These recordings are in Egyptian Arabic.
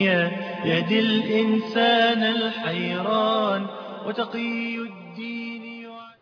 يهدي الإنسان الحيران وتقي الدين يعلم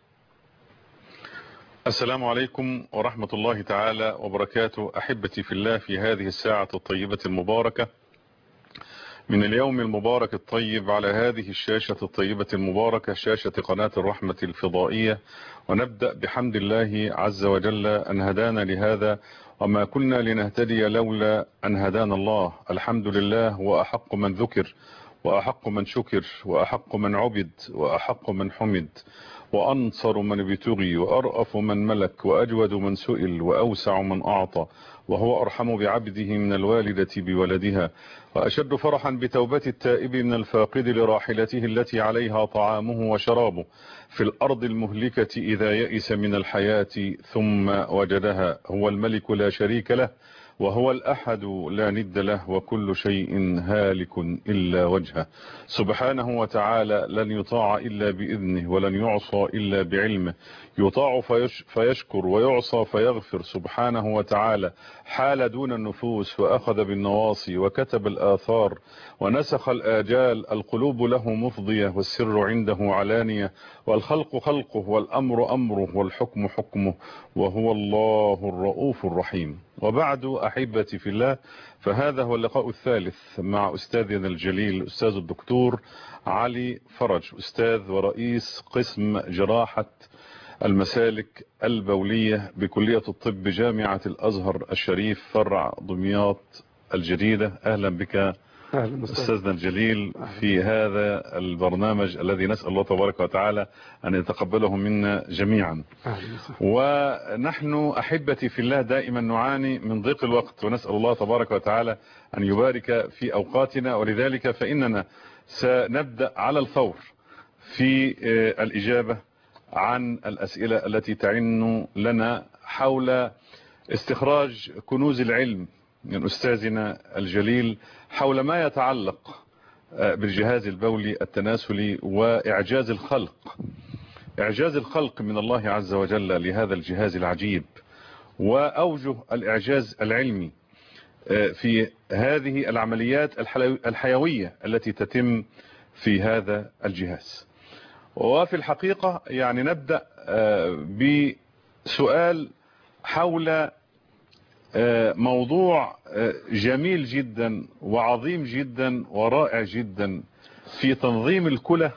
السلام عليكم ورحمة الله تعالى وبركاته أحبتي في الله في هذه الساعة الطيبة المباركة من اليوم المبارك الطيب على هذه الشاشة الطيبة المباركة شاشة قناة الرحمة الفضائية ونبدأ بحمد الله عز وجل أن هدانا لهذا وما كنا لنهتدي لولا أن هدانا الله الحمد لله وأحق من ذكر وأحق من شكر وأحق من عبد وأحق من حمد وأنصر من ابتغي وأرأف من ملك وأجود من سئل وأوسع من أعطى وهو أرحم بعبده من الوالدة بولدها وأشد فرحا بتوبة التائب من الفاقد لراحلته التي عليها طعامه وشرابه في الأرض المهلكة إذا يئس من الحياة ثم وجدها هو الملك لا شريك له وهو الأحد لا ند له وكل شيء هالك إلا وجهه سبحانه وتعالى لن يطاع إلا بإذنه ولن يعصى إلا بعلمه يطاع فيش فيشكر ويعصى فيغفر سبحانه وتعالى حال دون النفوس وأخذ بالنواصي وكتب الآثار ونسخ الآجال القلوب له مفضية والسر عنده علانية والخلق خلقه والأمر أمره والحكم حكمه وهو الله الرؤوف الرحيم وبعد أحبتي في الله فهذا هو اللقاء الثالث مع أستاذنا الجليل أستاذ الدكتور علي فرج أستاذ ورئيس قسم جراحة المسالك البولية بكلية الطب جامعة الأزهر الشريف فرع دمياط الجديدة أهلا بك أهلا أستاذنا الجليل في هذا البرنامج الذي نسأل الله تبارك وتعالى أن يتقبله منا جميعا ونحن أحبتي في الله دائما نعاني من ضيق الوقت ونسأل الله تبارك وتعالى أن يبارك في أوقاتنا ولذلك فإننا سنبدأ على الفور في الإجابة عن الأسئلة التي تعن لنا حول استخراج كنوز العلم من أستاذنا الجليل حول ما يتعلق بالجهاز البولي التناسلي وإعجاز الخلق إعجاز الخلق من الله عز وجل لهذا الجهاز العجيب وأوجه الإعجاز العلمي في هذه العمليات الحيوية التي تتم في هذا الجهاز وفي الحقيقة يعني نبدأ بسؤال حول موضوع جميل جدا وعظيم جدا ورائع جدا في تنظيم الكلى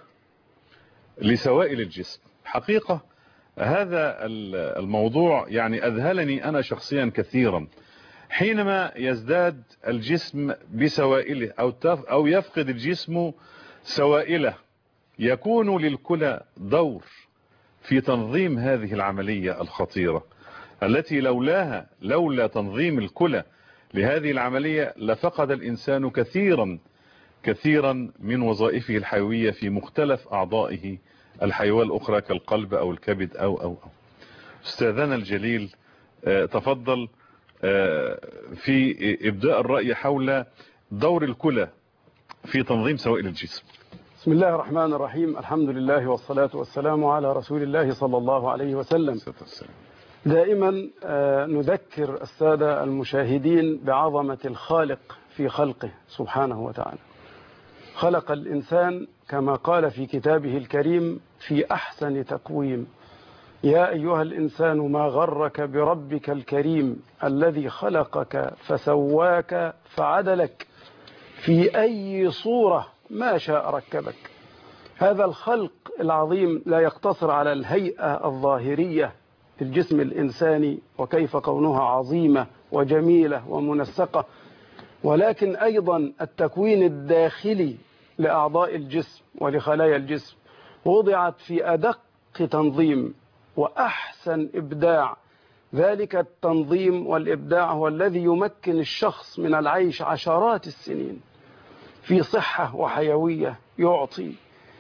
لسوائل الجسم حقيقة هذا الموضوع يعني أذهلني أنا شخصيا كثيرا حينما يزداد الجسم بسوائله أو, أو يفقد الجسم سوائله يكون للكلى دور في تنظيم هذه العملية الخطيرة التي لولاها لولا تنظيم الكلى لهذه العملية لفقد الإنسان كثيرا كثيرا من وظائفه الحيوية في مختلف أعضائه الحيوية الأخرى كالقلب أو الكبد أو أو أو أستاذنا الجليل تفضل في إبداء الرأي حول دور الكلى في تنظيم سوائل الجسم بسم الله الرحمن الرحيم الحمد لله والصلاة والسلام على رسول الله صلى الله عليه وسلم دائما نذكر السادة المشاهدين بعظمة الخالق في خلقه سبحانه وتعالى خلق الإنسان كما قال في كتابه الكريم في أحسن تقويم يا أيها الإنسان ما غرك بربك الكريم الذي خلقك فسواك فعدلك في أي صورة ما شاء ركبك هذا الخلق العظيم لا يقتصر على الهيئة الظاهرية الجسم الإنساني وكيف كونها عظيمة وجميلة ومنسقة ولكن أيضا التكوين الداخلي لأعضاء الجسم ولخلايا الجسم وضعت في أدق تنظيم وأحسن إبداع ذلك التنظيم والإبداع هو الذي يمكن الشخص من العيش عشرات السنين في صحة وحيوية يعطي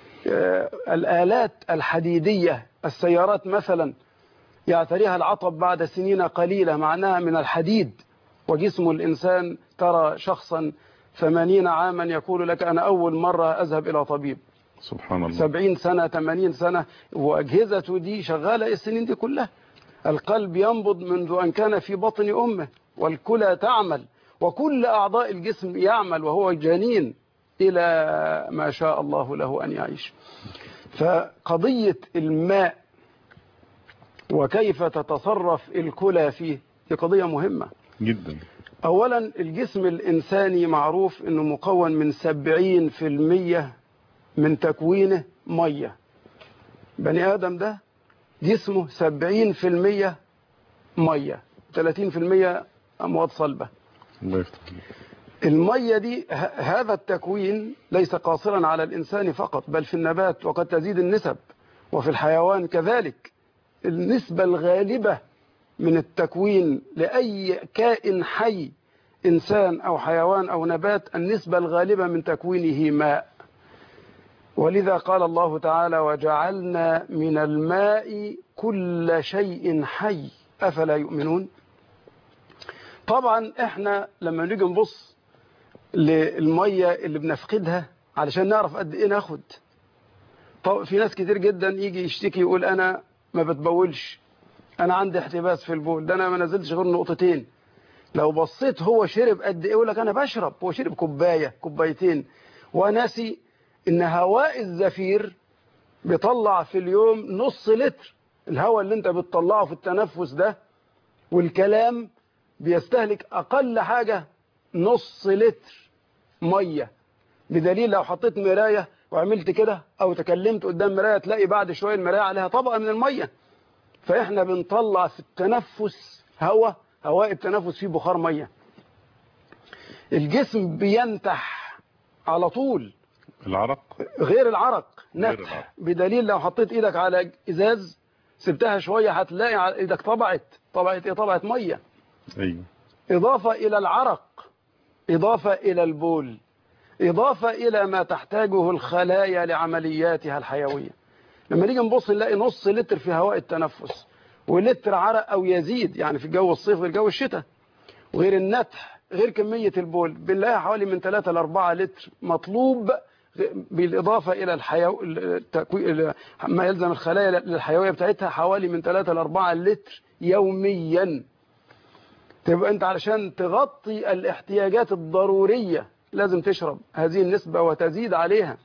الآلات الحديدية السيارات مثلا يعتريها العطب بعد سنين قليلة معناها من الحديد وجسم الإنسان ترى شخصا ثمانين عاما يقول لك أنا أول مرة أذهب إلى طبيب سبحان الله سبعين سنة ثمانين سنة وأجهزته دي شغالة السنين دي كلها القلب ينبض منذ أن كان في بطن أمه والكلى تعمل وكل أعضاء الجسم يعمل وهو جنين إلى ما شاء الله له أن يعيش فقضية الماء وكيف تتصرف الكلى فيه دي قضية مهمة جدا أولا الجسم الإنساني معروف أنه مكون من سبعين في المية من تكوينه مية بني آدم ده جسمه سبعين في المية مية ثلاثين في المية أموات صلبة الله يفتح عليك. المية دي ه- هذا التكوين ليس قاصرا على الإنسان فقط بل في النبات وقد تزيد النسب وفي الحيوان كذلك النسبة الغالبة من التكوين لأي كائن حي إنسان أو حيوان أو نبات النسبة الغالبة من تكوينه ماء ولذا قال الله تعالى وجعلنا من الماء كل شيء حي أفلا يؤمنون طبعا احنا لما نيجي نبص للمية اللي بنفقدها علشان نعرف قد ايه ناخد طب في ناس كتير جدا يجي يشتكي يقول انا ما بتبولش انا عندي احتباس في البول ده انا ما نزلتش غير نقطتين لو بصيت هو شرب قد ايه يقول لك انا بشرب هو شرب كوبايه كوبايتين وناسي ان هواء الزفير بيطلع في اليوم نص لتر الهواء اللي انت بتطلعه في التنفس ده والكلام بيستهلك اقل حاجه نص لتر ميه بدليل لو حطيت مرايه وعملت كده او تكلمت قدام مرايه تلاقي بعد شويه المرايه عليها طبقه من الميه فاحنا بنطلع في التنفس هواء هواء التنفس فيه بخار ميه الجسم بينتح على طول العرق غير العرق غير نتح العرق. بدليل لو حطيت ايدك على ازاز سبتها شويه هتلاقي على ايدك طبعت طبعت ايه طبعت ميه ايوه إضافة إلى العرق إضافة إلى البول إضافة إلى ما تحتاجه الخلايا لعملياتها الحيوية لما نيجي نبص نلاقي نص لتر في هواء التنفس ولتر عرق أو يزيد يعني في جو الصيف غير جو الشتاء وغير النتح غير كمية البول بنلاقيها حوالي من 3 ل 4 لتر مطلوب بالإضافة إلى الحيو... التكوي... ما يلزم الخلايا للحيوية بتاعتها حوالي من 3 ل 4 لتر يوميا تبقى انت علشان تغطي الاحتياجات الضرورية لازم تشرب هذه النسبة وتزيد عليها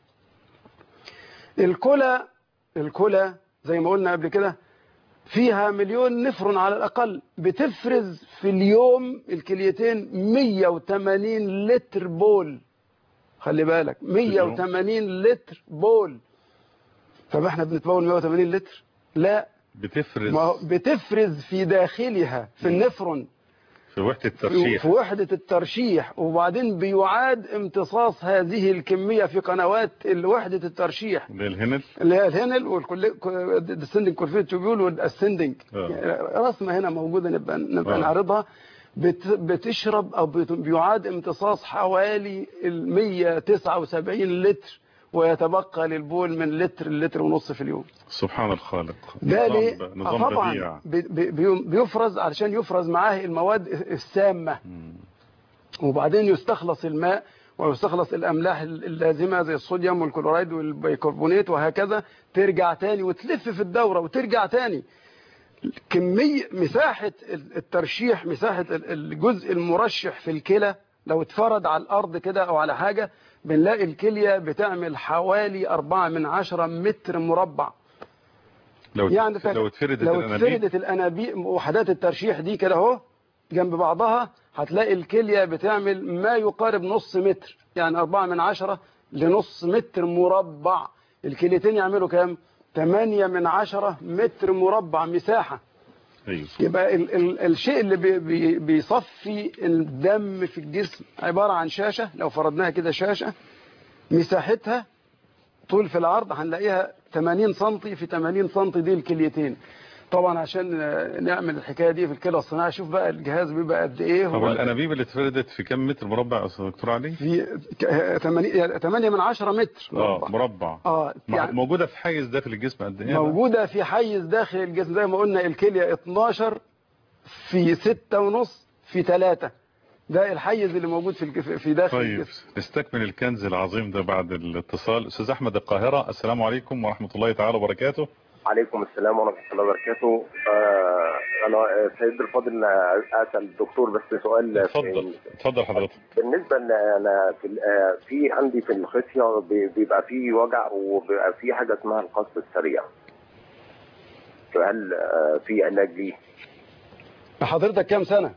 الكلى الكلى زي ما قلنا قبل كده فيها مليون نفرون على الأقل بتفرز في اليوم الكليتين 180 لتر بول خلي بالك 180 لتر بول طب احنا بنتبول 180 لتر لا بتفرز ما هو بتفرز في داخلها في النفرون في وحدة في الترشيح في وحدة الترشيح وبعدين بيعاد امتصاص هذه الكمية في قنوات وحدة الترشيح اللي هي الهنل اللي هي الهنل والديسندنج كورفيت تيوبيول والاسندنج آه. رسمة هنا موجودة نبقى نبقى آه. نعرضها بت بتشرب او بت- بيعاد امتصاص حوالي ال 179 لتر ويتبقى للبول من لتر لتر ونص في اليوم سبحان الخالق ده ليه؟ نظام, آه نظام طبعا بديع بي- بي- بي- بيفرز علشان يفرز معاه المواد السامة مم. وبعدين يستخلص الماء ويستخلص الأملاح اللازمة زي الصوديوم والكلورايد والبيكربونات وهكذا ترجع تاني وتلف في الدورة وترجع تاني كمية مساحة الترشيح مساحة الجزء المرشح في الكلى لو اتفرد على الأرض كده أو على حاجة بنلاقي الكلية بتعمل حوالي أربعة من عشرة متر مربع لو يعني لو اتفردت لو الانابيب اتفردت الانابيب وحدات الترشيح دي كده اهو جنب بعضها هتلاقي الكلية بتعمل ما يقارب نص متر يعني أربعة من عشرة لنص متر مربع الكليتين يعملوا كام؟ تمانية من عشرة متر مربع مساحة ايوه يبقى ال ال الشيء اللي بي بي بيصفي الدم في الجسم عبارة عن شاشة لو فرضناها كده شاشة مساحتها طول في العرض هنلاقيها 80 سم في 80 سم دي الكليتين طبعا عشان آه، نعمل الحكايه دي في الكلى الصناعي شوف بقى الجهاز بيبقى قد ايه طب هو الانابيب اللي اتفردت في كم متر مربع يا أستاذ دكتور علي؟ في 8 8 من 10 متر اه مربع. مربع اه مع- يعني موجودة في حيز داخل الجسم قد ايه؟ موجوده في حيز داخل الجسم زي ما قلنا الكليه 12 في 6 ونص في 3 ده الحيز اللي موجود في الجف- في داخل طيب الجسم نستكمل الكنز العظيم ده بعد الاتصال استاذ احمد القاهرة السلام عليكم ورحمة الله تعالى وبركاته عليكم السلام ورحمة الله وبركاته آه انا سيد الفاضل اسال الدكتور بس سؤال اتفضل اتفضل حضرتك بالنسبه ان انا في ال- في عندي في الخصيه بي- بيبقى في وجع وبيبقى في حاجه اسمها القص السريع فهل آه، في علاج ليه؟ حضرتك كام سنة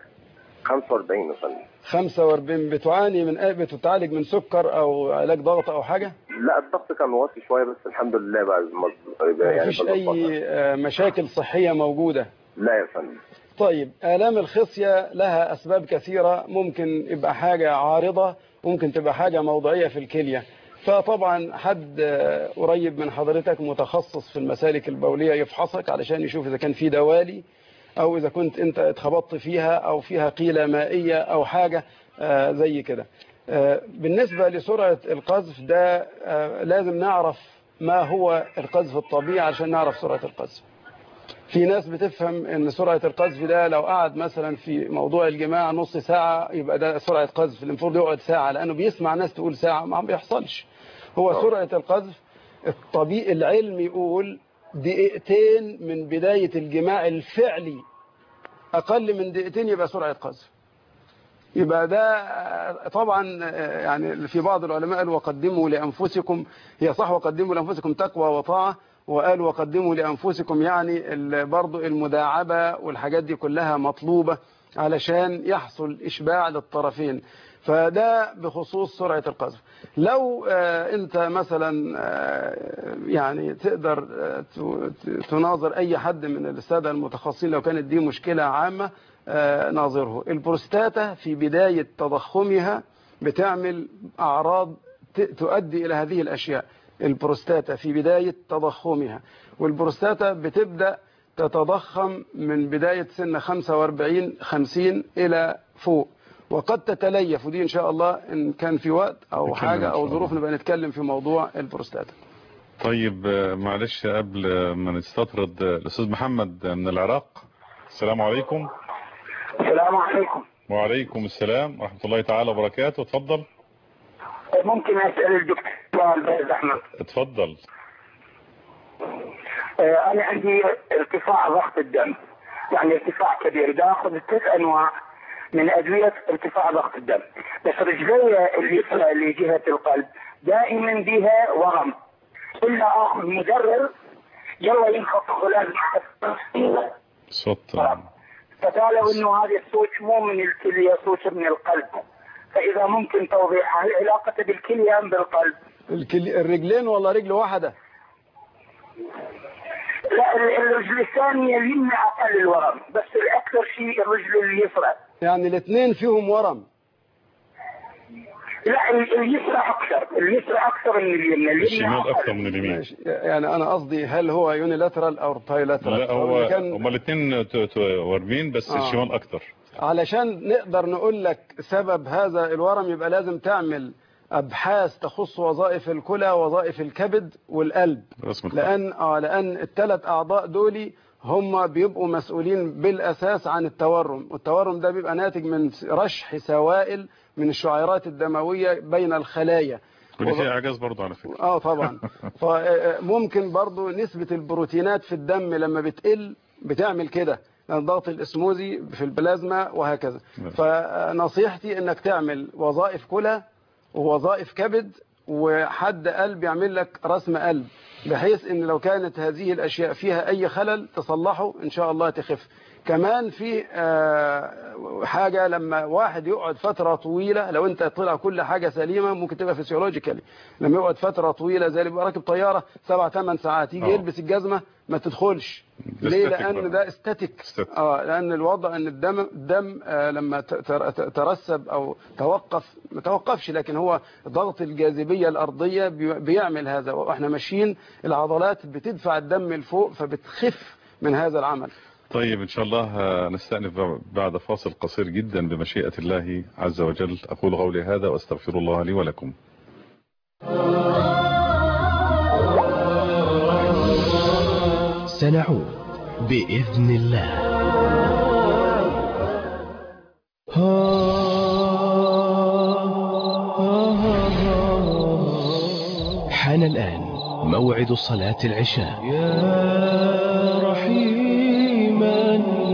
45 يا فندم 45 بتعاني من ايه بتتعالج من سكر او علاج ضغط او حاجة لا الضغط كان واطي شويه بس الحمد لله بقى مظبوط- يعني مفيش بظبطها. اي آه، مشاكل صحية موجودة لا يا فندم طيب آلام الخصية لها أسباب كثيرة ممكن يبقى حاجة عارضة ممكن تبقى حاجة موضعية في الكلية فطبعا حد آه، قريب من حضرتك متخصص في المسالك البولية يفحصك علشان يشوف إذا كان في دوالي أو إذا كنت أنت اتخبطت فيها أو فيها قيلة مائية أو حاجة آه، زي كده آه، بالنسبة لسرعة القذف ده آه، لازم نعرف ما هو القذف الطبيعي عشان نعرف سرعة القذف في ناس بتفهم ان سرعة القذف ده لو قعد مثلا في موضوع الجماع نص ساعة يبقى ده سرعة قذف المفروض يقعد ساعة لانه بيسمع ناس تقول ساعة ما بيحصلش هو سرعة القذف الطبيعي العلم يقول دقيقتين من بداية الجماع الفعلي اقل من دقيقتين يبقى سرعة قذف يبقى ده آه، طبعا آه، يعني في بعض العلماء قالوا وقدموا لأنفسكم هي صح وقدموا لأنفسكم تقوى وطاعة وقالوا وقدموا لأنفسكم يعني ال- برضو المداعبة والحاجات دي كلها مطلوبة علشان يحصل إشباع للطرفين فده بخصوص سرعة القذف لو آه، انت مثلا آه، يعني تقدر آه، ت- ت- تناظر اي حد من السادة المتخصصين لو كانت دي مشكلة عامة آه، ناظره البروستاتا في بداية تضخمها بتعمل أعراض ت- تؤدي إلى هذه الأشياء البروستاتا في بداية تضخمها والبروستاتا بتبدأ تتضخم من بداية سن 45 50 إلى فوق وقد تتليف ودي إن شاء الله إن كان في وقت أو نتكلم حاجة إن أو شاء ظروف الله. نبقى نتكلم في موضوع البروستاتا طيب آه، معلش قبل آه، ما نستطرد آه، الأستاذ محمد من العراق السلام عليكم السلام عليكم وعليكم السلام ورحمة الله تعالى وبركاته اتفضل ممكن اسال الدكتور الباز احمد اتفضل آه، انا عندي ارتفاع ضغط الدم يعني ارتفاع كبير ده اخذ تسع انواع من ادويه ارتفاع ضغط الدم بس رجلي اليسرى اللي جهه القلب دائما بها ورم كل اخذ مدرر يلا ينخفض لازم صوت آه، فقالوا انه هذا الصوت مو من الكليه صوت من القلب فاذا ممكن توضيح هل علاقته بالكليه ام بالقلب؟ الكل- الرجلين ولا رجل واحدة لا ال- الرجل الثانية اليمنى أقل الورم بس الأكثر شيء الرجل اليسرى يعني الاثنين فيهم ورم لا ال- اليسرى أكثر اليسرى أكثر من اليمنى اليمنى الشمال أقل. أكثر من اليمين ماشي. يعني أنا قصدي هل هو يونيلاترال أو بايلاترال لا هو إذا كان هما الاثنين ت- ت- وارمين بس آه. الشمال أكتر علشان نقدر نقول لك سبب هذا الورم يبقى لازم تعمل أبحاث تخص وظائف الكلى وظائف الكبد والقلب رسم الخط. لأن آه لأن الثلاث أعضاء دول هم بيبقوا مسؤولين بالأساس عن التورم والتورم ده بيبقى ناتج من رشح سوائل من الشعيرات الدموية بين الخلايا ودي فيها إعجاز برضه على فكرة اه طبعا فممكن برضو نسبة البروتينات في الدم لما بتقل بتعمل كده لأن ضغط الاسموزي في البلازما وهكذا نعم. فنصيحتي انك تعمل وظائف كلى ووظائف كبد وحد قلب يعمل لك رسم قلب بحيث ان لو كانت هذه الاشياء فيها اي خلل تصلحه ان شاء الله تخف كمان في آه، حاجة لما واحد يقعد فترة طويلة لو انت طلع كل حاجة سليمة ممكن تبقى فيسيولوجيكالي لما يقعد فترة طويلة زي اللي بيبقى راكب طيارة سبع ثمان ساعات يجي آه. يلبس الجزمة ما تدخلش ده ليه static بقى. لان ده استاتيك static. اه لان الوضع ان الدم الدم آه لما ت- تر- ت- ترسب او توقف ما توقفش لكن هو ضغط الجاذبيه الارضيه بي- بيعمل هذا واحنا ماشيين العضلات بتدفع الدم لفوق فبتخف من هذا العمل طيب إن شاء الله آه، نستأنف بعد فاصل قصير جدا بمشيئة الله عز وجل أقول قولي هذا وأستغفر الله لي ولكم سنعود بإذن الله حان الآن موعد صلاة العشاء يا رحيما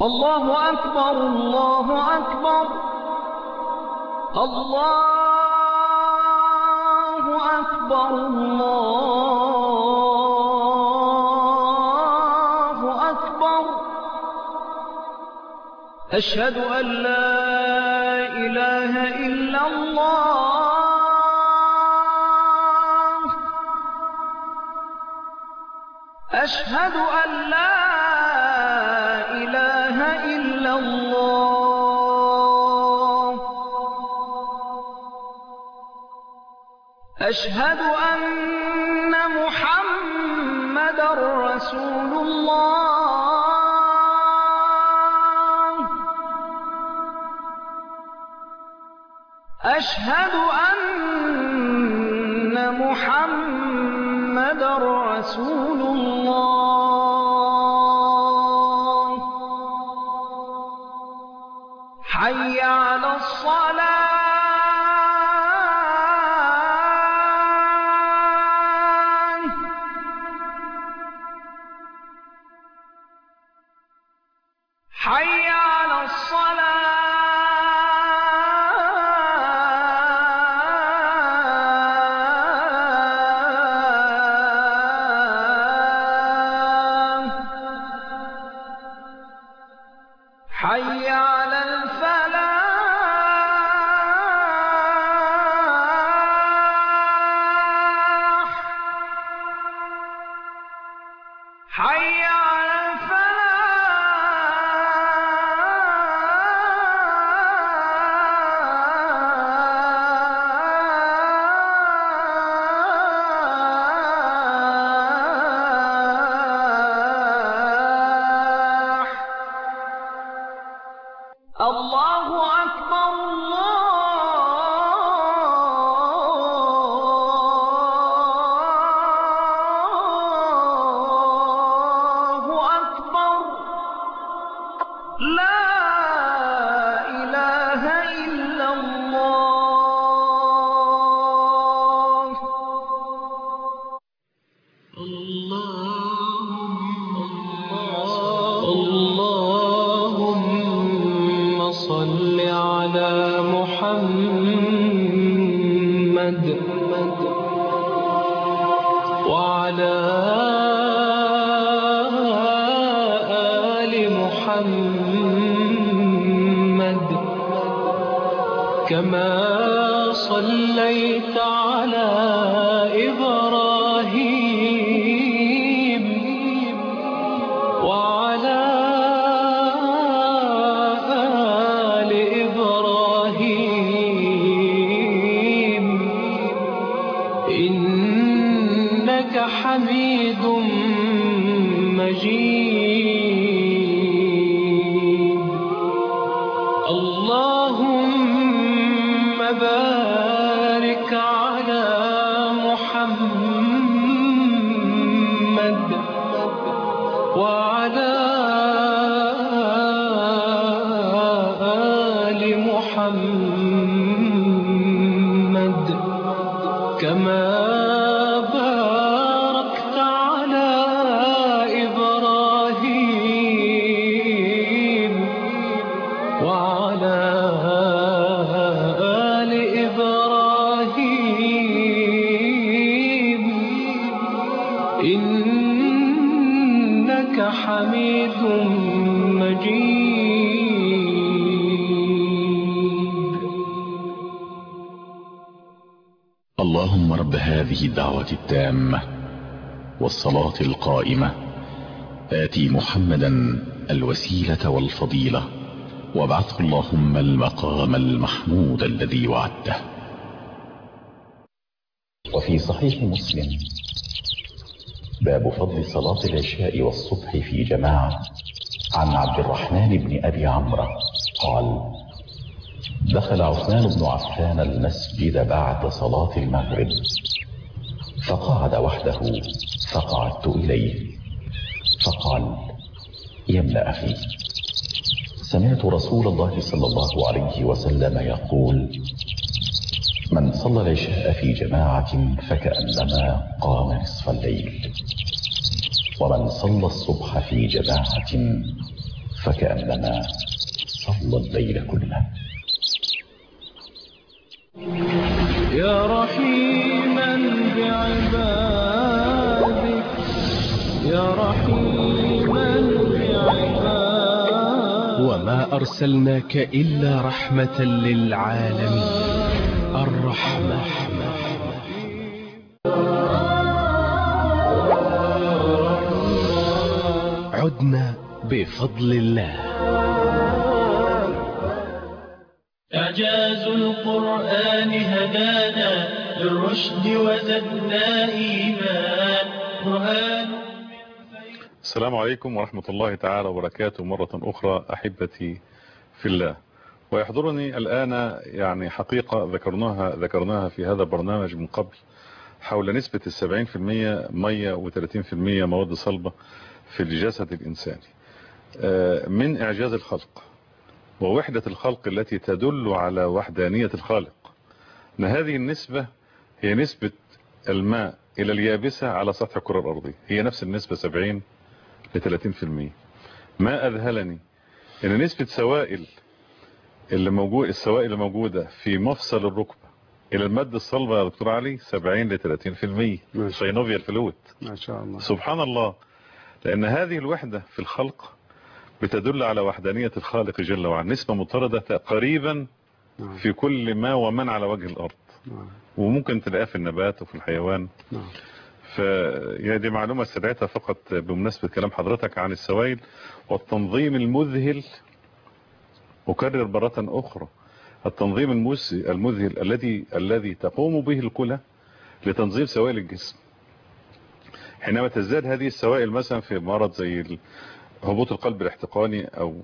الله أكبر الله أكبر الله أكبر الله أكبر أشهد أن لا إله إلا الله أشهد أن لا إله إلا الله أشهد أن محمد رسول الله أشهد أن محمد رسول الله حي على الصلاة حي على الصلاة حي على الفلاح حي على الفلاح الله أكبر الله أكبر لا إله إلا الله اللهم صل على محمد وعلى آل محمد كما صليت على إبراهيم وعلى آل إبراهيم إنك حميد مجيد اللهم بارك على محمد وعلى آل محمد كما باركت على إبراهيم وعلى آل إبراهيم إنك حميد مجيد اللهم رب هذه الدعوة التامة والصلاة القائمة آتي محمدا الوسيلة والفضيلة وابعثه اللهم المقام المحمود الذي وعدته وفي صحيح مسلم باب فضل صلاة العشاء والصبح في جماعة عن عبد الرحمن بن أبي عمرو قال دخل عثمان بن عفان المسجد بعد صلاة المغرب فقعد وحده فقعدت إليه فقال يا ابن أخي سمعت رسول الله صلى الله عليه وسلم يقول من صلى العشاء في جماعة فكأنما قام نصف الليل ومن صلى الصبح في جماعة فكأنما صلى الليل كله يا رحيما بعبادك يا رحيما بعبادك وما أرسلناك إلا رحمة للعالمين الرحمة عدنا بفضل الله إعجاز القرآن هدانا للرشد وزدنا إيمان قرآن السلام عليكم ورحمة الله تعالى وبركاته مرة أخرى أحبتي في الله ويحضرني الآن يعني حقيقة ذكرناها ذكرناها في هذا البرنامج من قبل حول نسبة السبعين في المية مية وثلاثين في المية مواد صلبة في الجسد الإنساني من إعجاز الخلق ووحدة الخلق التي تدل على وحدانية الخالق أن هذه النسبة هي نسبة الماء إلى اليابسة على سطح الكرة الأرضية هي نفس النسبة 70 ل 30% ما أذهلني أن نسبة سوائل اللي موجود السوائل اللي موجودة في مفصل الركبة إلى المادة الصلبة يا دكتور علي 70 ل 30% سينوفيا الفلويد ما شاء الله سبحان الله لأن هذه الوحدة في الخلق بتدل على وحدانية الخالق جل وعلا نسبة مطردة قريبا في كل ما ومن على وجه الأرض وممكن تلاقيها في النبات وفي الحيوان فهي دي معلومة استدعيتها فقط بمناسبة كلام حضرتك عن السوائل والتنظيم المذهل أكرر مرة أخرى التنظيم المذهل الذي الذي تقوم به الكلى لتنظيم سوائل الجسم حينما تزداد هذه السوائل مثلا في مرض زي هبوط القلب الاحتقاني او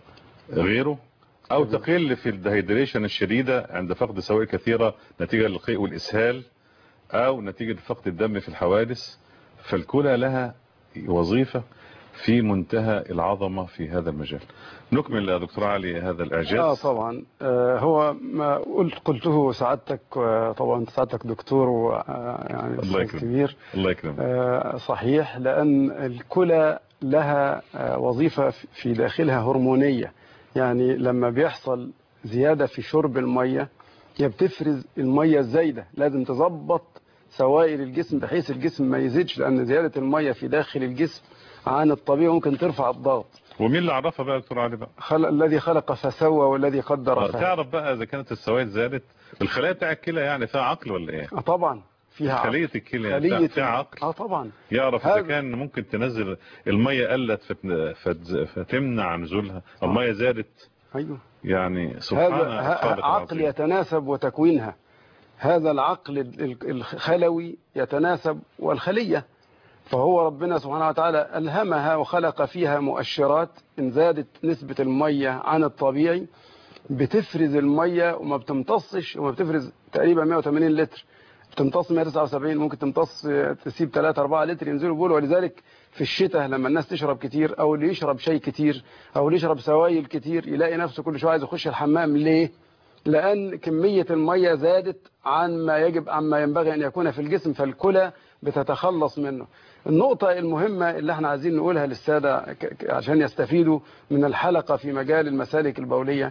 غيره او تقل في الدهيدريشن الشديدة عند فقد سوائل كثيرة نتيجة للقيء والاسهال او نتيجة فقد الدم في الحوادث فالكلى لها وظيفة في منتهى العظمة في هذا المجال نكمل يا دكتور علي هذا الإعجاز آه طبعا آه هو ما قلت قلته سعادتك طبعا سعادتك دكتور ويعني الله يكرمك كبير الله يكرمك آه صحيح لأن الكلى لها آه وظيفة في داخلها هرمونية يعني لما بيحصل زيادة في شرب المية هي بتفرز المية الزايدة لازم تظبط سوائل الجسم بحيث الجسم ما يزيدش لأن زيادة المية في داخل الجسم عن الطبيعي ممكن ترفع الضغط ومين اللي عرفها بقى دكتور علي بقى خلق الذي خلق فسوى والذي قدر فهدى تعرف بقى اذا كانت السوائل زادت الخلايا بتاع الكلى يعني فيها عقل ولا ايه اه طبعا فيها خليه عقل. الكلى خلية فيها عقل اه طبعا يعرف هذا- اذا كان ممكن تنزل الميه قلت فت- فت- فتمنع نزولها الميه زادت ايوه يعني سبحان هذا ه- الخالق عقل العظيم. يتناسب وتكوينها هذا العقل ال- الخلوي يتناسب والخلية فهو ربنا سبحانه وتعالى ألهمها وخلق فيها مؤشرات إن زادت نسبة المية عن الطبيعي بتفرز المية وما بتمتصش وما بتفرز تقريبا 180 لتر بتمتص 179 ممكن تمتص تسيب 3 4 لتر ينزلوا بول ولذلك في الشتاء لما الناس تشرب كتير او اللي يشرب شاي كتير او اللي يشرب سوائل كتير يلاقي نفسه كل شويه عايز يخش الحمام ليه لان كميه الميه زادت عن ما يجب عن ما ينبغي ان يكون في الجسم فالكلى بتتخلص منه النقطة المهمة اللي احنا عايزين نقولها للسادة ك- ك- عشان يستفيدوا من الحلقة في مجال المسالك البولية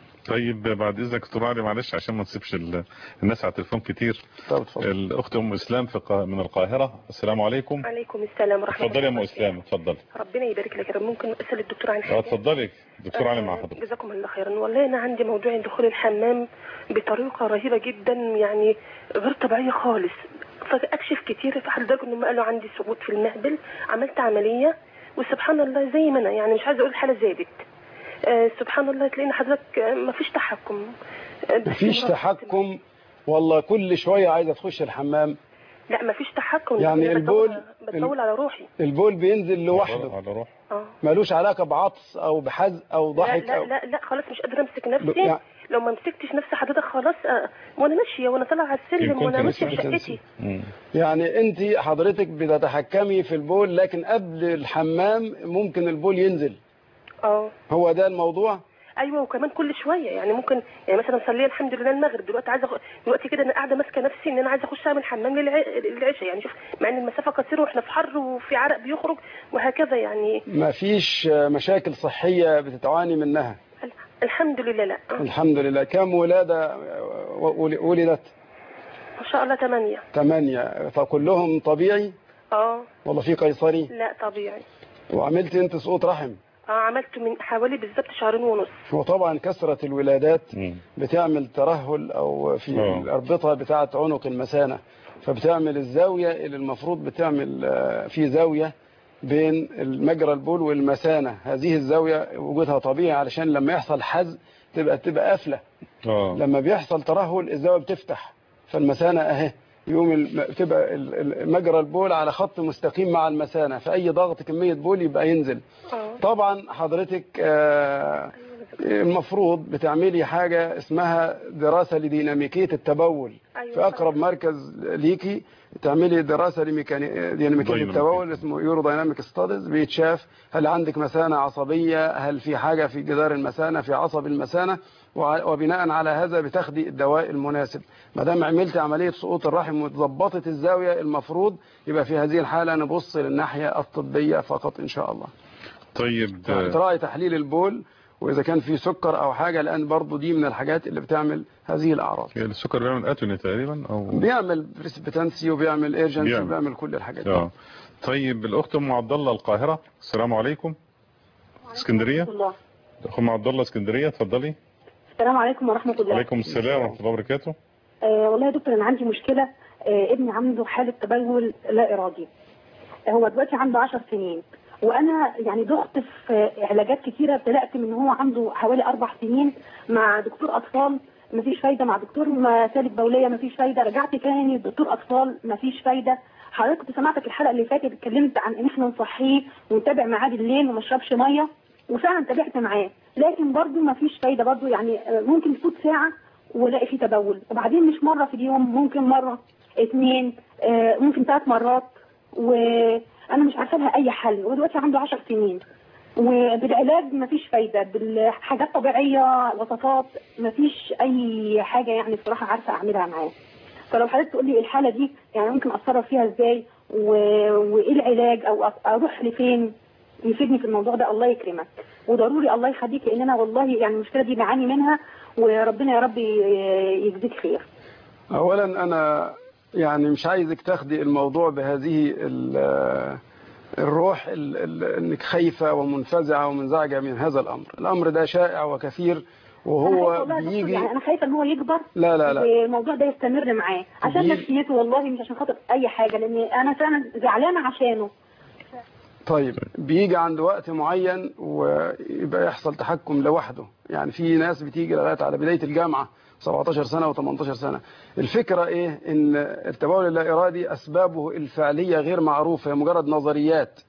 طيب بعد اذنك دكتور علي معلش عشان ما نسيبش ال- الناس على التليفون كتير طب اتفضل الاخت ام اسلام في قا- من القاهره السلام عليكم عليكم السلام ورحمة اتفضلي يا ام الله اسلام اتفضلي ربنا يبارك لك يا رب ممكن اسال الدكتور عن اه حاجه اتفضلي دكتور علي مع آه، حضرتك جزاكم الله خيرا والله انا عندي موضوع دخول الحمام بطريقه رهيبه جدا يعني غير طبيعيه خالص فاكشف كتير في حال لدرجه انهم قالوا عندي سقوط في المهبل عملت عمليه وسبحان الله زي ما انا يعني مش عايزه اقول الحاله زادت آه سبحان الله تلاقينا حضرتك آه، مفيش تحكم آه، بس مفيش مرة- تحكم والله كل شوية عايزة تخش الحمام لا مفيش تحكم يعني أنا البول- بطول- بطول على روحي البول بينزل لوحده على روح اه ملوش علاقة بعطس او بحزق او لا ضحك لا أو لا لا خلاص مش قادره امسك نفسي لا. لو ما مسكتش نفسي حضرتك خلاص آه، وانا ماشيه وانا طالعه على السلم يمكن وانا كان ماشيه في يسيب شقتي مم. يعني انت حضرتك بتتحكمي في البول لكن قبل الحمام ممكن البول ينزل اه هو ده الموضوع ايوه وكمان كل شويه يعني ممكن يعني مثلا مصليه الحمد لله المغرب دلوقتي عايزه أخ- دلوقتي كده انا قاعده ماسكه نفسي ان انا عايزه اخش اعمل حمام للع- للعشاء يعني شوف مع ان المسافه قصيره واحنا في حر وفي عرق بيخرج وهكذا يعني ما فيش مشاكل صحية بتتعاني منها الحمد لله لا الحمد لله كم ولادة ولدت ما شاء الله ثمانية ثمانية فكلهم طبيعي اه والله في قيصري لا طبيعي وعملت انت سقوط رحم اه عملته من حوالي بالظبط شهرين ونص وطبعا كثرة الولادات بتعمل ترهل او في آه. الاربطة بتاعة عنق المثانة فبتعمل الزاوية اللي المفروض بتعمل آه، في زاوية بين المجرى البول والمثانة هذه الزاوية وجودها طبيعي علشان لما يحصل حز تبقى تبقى قافلة اه لما بيحصل ترهل الزاوية بتفتح فالمثانة اهي يقوم الم- تبقى ال- ال- مجرى البول على خط مستقيم مع المثانة فأي ضغط كمية بول يبقى ينزل طبعا حضرتك آه، المفروض بتعملي حاجة اسمها دراسة لديناميكية التبول في أقرب مركز ليكي تعملي دراسة لميكاني- ديناميكية دايناميكية. التبول اسمه يورو دايناميك ستاديز بيتشاف هل عندك مثانة عصبية هل في حاجة في جدار المثانة في عصب المثانة وع- وبناء على هذا بتاخدي الدواء المناسب ما دام عملت عملية سقوط الرحم وتظبطت الزاوية المفروض يبقى في هذه الحالة نبص للناحية الطبية فقط إن شاء الله طيب تراعي تحليل البول وإذا كان في سكر أو حاجة لأن برضو دي من الحاجات اللي بتعمل هذه الأعراض السكر بيعمل اتوني تقريبا او بيعمل بريسبتنسي وبيعمل ايرجنسي بيعمل. وبيعمل كل الحاجات دي اه طيب الاخت ام عبد الله القاهره السلام عليكم اسكندريه الله اخت ام عبد الله اسكندريه اتفضلي السلام عليكم ورحمة الله وعليكم السلام ورحمه الله وبركاته آه والله يا دكتور أنا عندي مشكلة آه ابني عنده حالة تبول لا إرادي آه هو دلوقتي عنده 10 سنين وأنا يعني دخت في آه، علاجات كتيرة طلعت من هو عنده حوالي أربع سنين مع دكتور أطفال مفيش فايدة مع دكتور مسالك بولية مفيش فايدة رجعت تاني دكتور أطفال مفيش فايدة حضرتك كنت سمعتك الحلقة اللي فاتت اتكلمت عن إن إحنا نصحيه ونتابع معاه بالليل وما يشربش مية وفعلا تابعت معاه لكن برضه مفيش فايدة برضه يعني آه، ممكن تفوت ساعة ولاقي فيه تبول وبعدين مش مرة في اليوم ممكن مرة اتنين آه، ممكن ثلاث مرات وانا مش عارفه لها اي حل ودلوقتي عنده 10 سنين وبالعلاج مفيش فايده بالحاجات طبيعيه وصفات مفيش اي حاجه يعني بصراحه عارفه اعملها معاه فلو حضرتك تقول لي الحاله دي يعني ممكن اتصرف فيها ازاي و... وايه العلاج او أ- اروح لفين يفيدني في الموضوع ده الله يكرمك وضروري الله يخليك لان انا والله يعني المشكله دي بعاني منها وربنا يا رب ي- يجزيك خير اولا انا يعني مش عايزك تاخدي الموضوع بهذه ال- الروح ال- ال- انك خايفة ومنفزعة ومنزعجة من هذا الامر الامر ده شائع وكثير أنا وهو خايفة والله يا دكتور، بيجي يعني انا خايفه ان هو يكبر لا لا لا والموضوع ده يستمر معاه عشان بيجي- نفسيته والله مش عشان خاطر اي حاجه لان انا فعلا زعلانه عشانه طيب بيجي عند وقت معين ويبقى يحصل تحكم لوحده يعني في ناس بتيجي لغاية على بداية الجامعة 17 سنة و18 سنة الفكرة ايه ان التبول اللا ارادي اسبابه الفعلية غير معروفة هي مجرد نظريات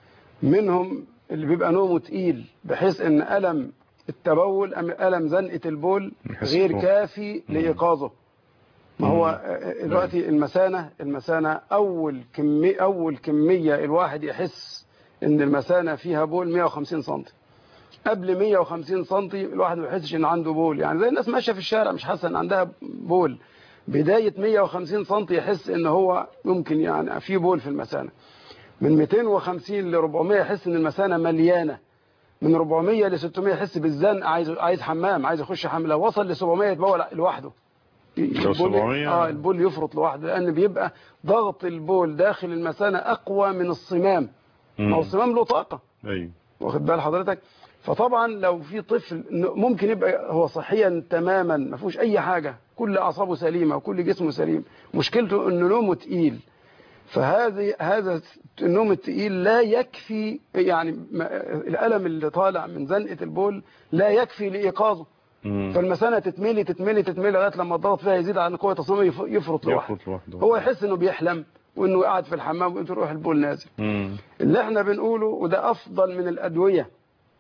منهم اللي بيبقى نومه تقيل بحيث ان ألم التبول أم ألم زنقة البول يحس غير بروح. كافي لإيقاظه ما هو آه، دلوقتي المثانة المثانة أول كمية أول كمية الواحد يحس إن المثانة فيها بول 150 سم قبل 150 سم الواحد ما يحسش إن عنده بول يعني زي الناس ماشية في الشارع مش حاسة إن عندها بول بداية 150 سم يحس إن هو ممكن يعني في بول في المثانة من 250 ل 400 يحس إن المثانة مليانة من 400 ل 600 يحس بالزنق عايز عايز حمام عايز يخش حمام لو وصل ل 700 يتبول لوحده لو البول 700 اه البول يفرط لوحده لان بيبقى ضغط البول داخل المثانه اقوى من الصمام ما هو الصمام له طاقه ايوه واخد بال حضرتك فطبعا لو في طفل ممكن يبقى هو صحيا تماما ما فيهوش اي حاجه كل اعصابه سليمه وكل جسمه سليم مشكلته انه نومه تقيل فهذه هذا النوم التقيل لا يكفي يعني ما- الالم اللي طالع من زنقه البول لا يكفي لايقاظه فالمثانه تتملي تتملي تتملي لغايه لما الضغط فيها يزيد عن قوه تصميمه يف- يفرط لوحده يفرط لوحده هو يحس انه بيحلم وانه قاعد في الحمام وانت تروح البول نازل مم. اللي احنا بنقوله وده افضل من الادويه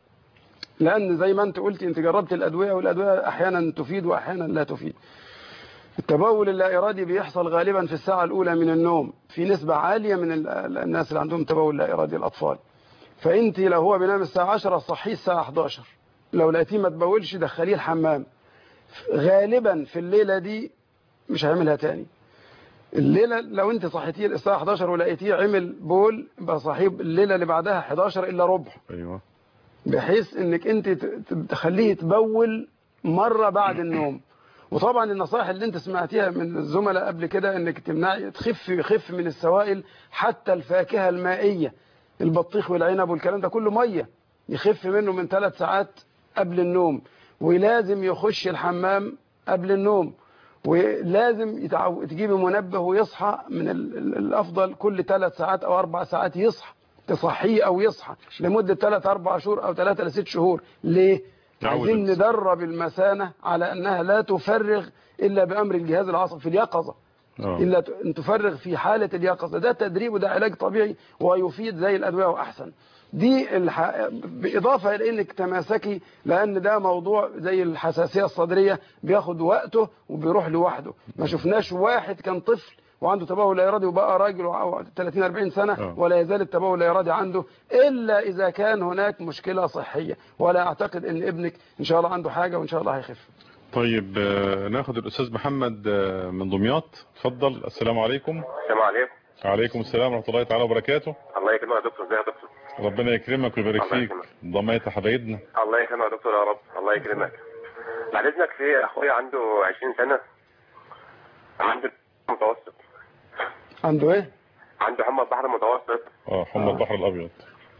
لان زي ما انت قلتي انت جربت الادويه والادويه احيانا تفيد واحيانا لا تفيد التبول اللا ارادي بيحصل غالبا في الساعه الاولى من النوم في نسبه عاليه من ال- الناس اللي عندهم تبول لا ارادي الاطفال فانت لو هو بينام الساعه 10 صحيه الساعه 11 لو لقيتيه ما تبولش دخليه الحمام غالبا في الليلة دي مش هيعملها تاني الليلة لو انت صحيتيه الساعة 11 ولقيتيه عمل بول يبقى صحيب الليلة اللي بعدها 11 الا ربع ايوه بحيث انك انت ت- ت- تخليه يتبول مرة بعد النوم وطبعا النصائح اللي انت سمعتيها من الزملاء قبل كده انك تمنعي تخف يخف من السوائل حتى الفاكهة المائية البطيخ والعنب والكلام ده كله مية يخف منه من ثلاث ساعات قبل النوم ولازم يخش الحمام قبل النوم ولازم يتعو... تجيبي منبه ويصحى من ال... ال- الافضل كل ثلاث ساعات او اربع ساعات يصحى تصحيه او يصحى لمده ثلاث اربع شهور او ثلاثة لست شهور ليه؟ تعود عايزين الإنسان. ندرب المثانه على انها لا تفرغ الا بامر الجهاز العصبي في اليقظه آه. الا ت- ان تفرغ في حاله اليقظه ده تدريب وده علاج طبيعي ويفيد زي الادويه واحسن دي الح... باضافه الى انك تماسكي لان ده موضوع زي الحساسيه الصدريه بياخد وقته وبيروح لوحده ما شفناش واحد كان طفل وعنده تبول لا ارادي وبقى راجل وع- 30 40 سنه آه. ولا يزال التبول لا ارادي عنده الا اذا كان هناك مشكله صحيه ولا اعتقد ان ابنك ان شاء الله عنده حاجه وان شاء الله هيخف طيب آه، ناخد الاستاذ محمد آه، من دمياط اتفضل السلام عليكم السلام عليكم وعليكم السلام ورحمه الله تعالى وبركاته الله يكرمك يا دكتور ازي يا دكتور ربنا يكرمك ويبارك الله فيك يكرمك. ضميت حبايبنا الله يكرمك يا دكتور يا رب الله يكرمك بعد اذنك في اخويا عنده 20 سنه عنده متوسط عنده ايه عنده حمى البحر المتوسط اه حمى البحر الابيض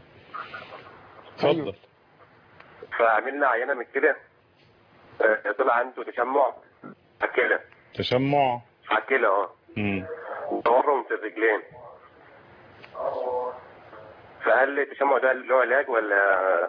اتفضل فعملنا عينه من كده آه، طلع عنده تشمع على الكلى تشمع على الكلى اه مم. وتورم في الرجلين فهل التشمع ده له علاج ولا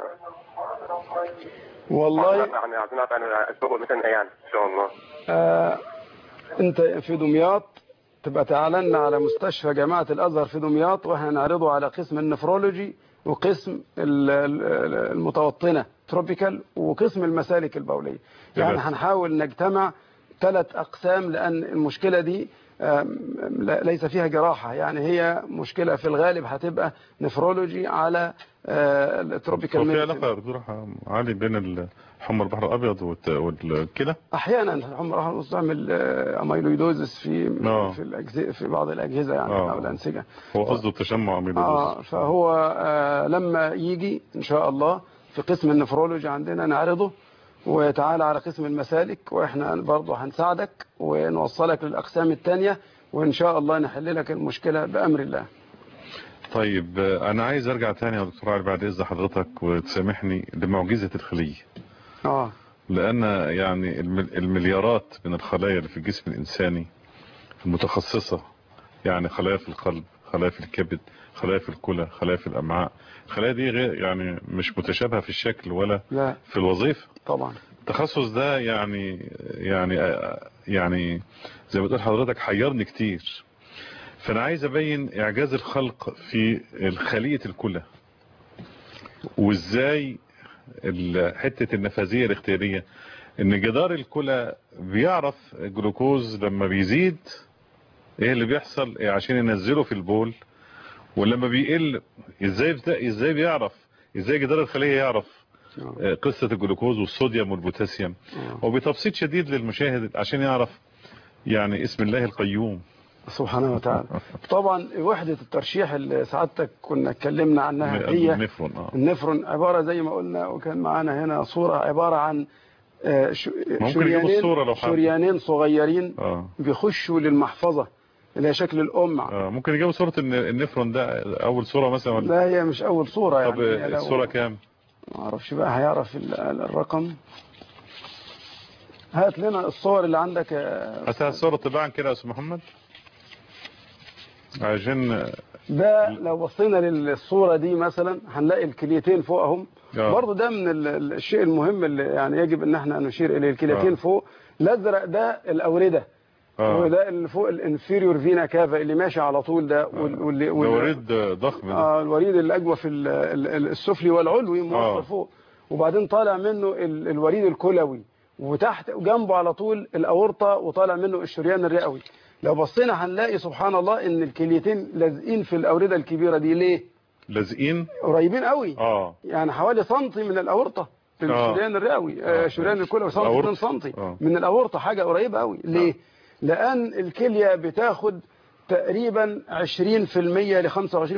والله يعني عايزين نعرف عن اسبابه مثلا ايه يعني ان شاء الله آه انت في دمياط تبقى تعلن على مستشفى جامعة الازهر في دمياط وهنعرضه على قسم النفرولوجي وقسم ال- ال- المتوطنة تروبيكال وقسم المسالك البولية يعني تمام. هنحاول نجتمع ثلاث اقسام لان المشكلة دي آم، لا- ليس فيها جراحة يعني هي مشكلة في الغالب هتبقى نفرولوجي على آه، التروبيكال هو في ميديسين. علاقه يا دكتور علي بين ال- حمى البحر الابيض والت- والكلى احيانا الحمى نستعمل آه، اميلويدوزس في آه. في الأجزاء في بعض الاجهزه يعني آه. او الانسجه هو قصده التشمع اميلويدوز اه فهو آه لما يجي ان شاء الله في قسم النفرولوجي عندنا نعرضه وتعالى على قسم المسالك واحنا برضه هنساعدك ونوصلك للاقسام الثانيه وان شاء الله نحل لك المشكله بامر الله طيب آه، انا عايز ارجع تاني يا دكتور علي بعد اذن حضرتك وتسامحني لمعجزه الخليه اه لان يعني الم- المليارات من الخلايا اللي في الجسم الانساني المتخصصه يعني خلايا في القلب خلايا في الكبد خلايا في الكلى خلايا في الامعاء الخلايا دي غير يعني مش متشابهه في الشكل ولا لا في الوظيفه طبعا التخصص ده يعني يعني يعني زي ما تقول حضرتك حيرني كتير فانا عايز ابين اعجاز الخلق في خليه الكلى وازاي ال- حته النفاذيه الاختياريه ان جدار الكلى بيعرف الجلوكوز لما بيزيد ايه اللي بيحصل إيه عشان ينزله في البول ولما بيقل ازاي بتا... ازاي بيعرف ازاي جدار الخليه يعرف آه، قصه الجلوكوز والصوديوم والبوتاسيوم وبتبسيط شديد للمشاهد عشان يعرف يعني اسم الله القيوم سبحانه وتعالى طبعا وحده الترشيح اللي سعادتك كنا اتكلمنا عنها هي النفرون اه النفرون عبارة زي ما قلنا وكان معانا هنا صورة عبارة عن آه، ش- ممكن يجيبوا الصورة لو حابب. شريانين صغيرين اه بيخشوا للمحفظة اللي هي شكل الأم آه، ممكن يجيبوا صورة الن- النفرون ده أول صورة مثلا ولا لا هي مش أول صورة يعني طب هي لو- الصورة كام؟ ما أعرفش بقى هيعرف ال- ال- الرقم هات لنا الصور اللي عندك يا هاتها الصورة طباعا كده يا أستاذ محمد عشان ده لو بصينا للصورة دي مثلا هنلاقي الكليتين فوقهم آه. برضو ده من ال- ال- الشيء المهم اللي يعني يجب ان احنا نشير اليه الكليتين آه. فوق الازرق ده الاوردة آه. وده اللي فوق الانفيريور فينا كافا اللي ماشي على طول ده وال- واللي ده وال- وريد ضخم ده آه الوريد اللي اجوى في ال- ال- ال- السفلي والعلوي موصل آه. فوق وبعدين طالع منه ال- الوريد الكلوي وتحت جنبه على طول الاورطه وطالع منه الشريان الرئوي لو بصينا هنلاقي سبحان الله ان الكليتين لازقين في الاورده الكبيره دي ليه لازقين قريبين قوي اه يعني حوالي سنتي من الاورطه الشريان الرئوي آه، شريان الكلوي سنتي الأورطة. 2 سنتي آه. من الاورطه حاجه قريبه قوي ليه لان الكليه بتاخد تقريبا 20% ل 25%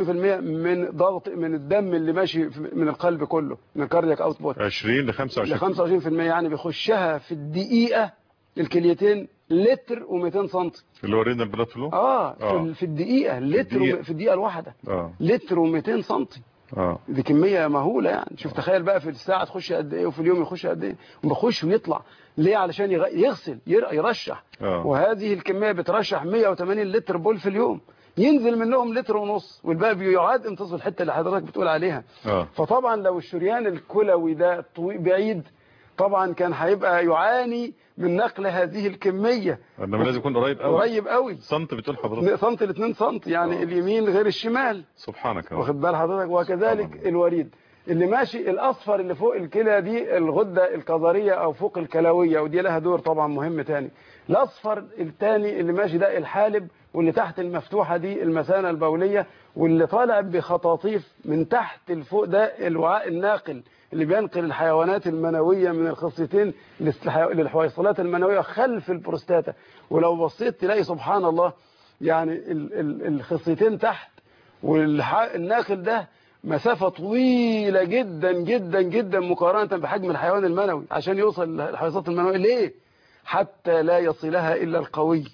من ضغط من الدم اللي ماشي في- من القلب كله من الكاردياك اوتبوت 20 ل ل 25 25% يعني بيخشها في الدقيقه الكليتين لتر و200 سنتي اللي هو رينا البلاد فلو اه في, آه. ال- في الدقيقه لتر الدقيقة. وم- في الدقيقه الواحده اه لتر و200 سنتي اه دي كميه مهوله يعني شوف تخيل بقى في الساعه تخش قد ايه وفي اليوم يخش قد ايه وبيخش ويطلع ليه علشان يغ- يغسل ير- يرشح اه وهذه الكميه بترشح 180 لتر بول في اليوم ينزل منهم لتر ونص والباقي بيعاد امتصاص الحته اللي حضرتك بتقول عليها اه فطبعا لو الشريان الكلوي ده طوي- بعيد طبعا كان هيبقى يعاني من نقل هذه الكميه انما لازم يكون قريب قوي قريب قوي سنت بتقول حضرتك سنتي ل 2 سنتي يعني آه. اليمين غير الشمال سبحانك يا رب. واخد بال حضرتك وكذلك الوريد اللي ماشي الاصفر اللي فوق الكلى دي الغده الكظريه او فوق الكلويه ودي لها دور طبعا مهم تاني الاصفر التاني اللي ماشي ده الحالب واللي تحت المفتوحه دي المثانه البوليه واللي طالع بخطاطيف من تحت لفوق ده الوعاء الناقل اللي بينقل الحيوانات المنويه من الخصيتين للحي- للحويصلات المنويه خلف البروستاتا ولو بصيت تلاقي سبحان الله يعني ال- ال- الخصيتين تحت والناقل ده مسافة طويلة جدا جدا جدا مقارنة بحجم الحيوان المنوي عشان يوصل للحيوانات المنوية ليه؟ حتى لا يصلها إلا القوي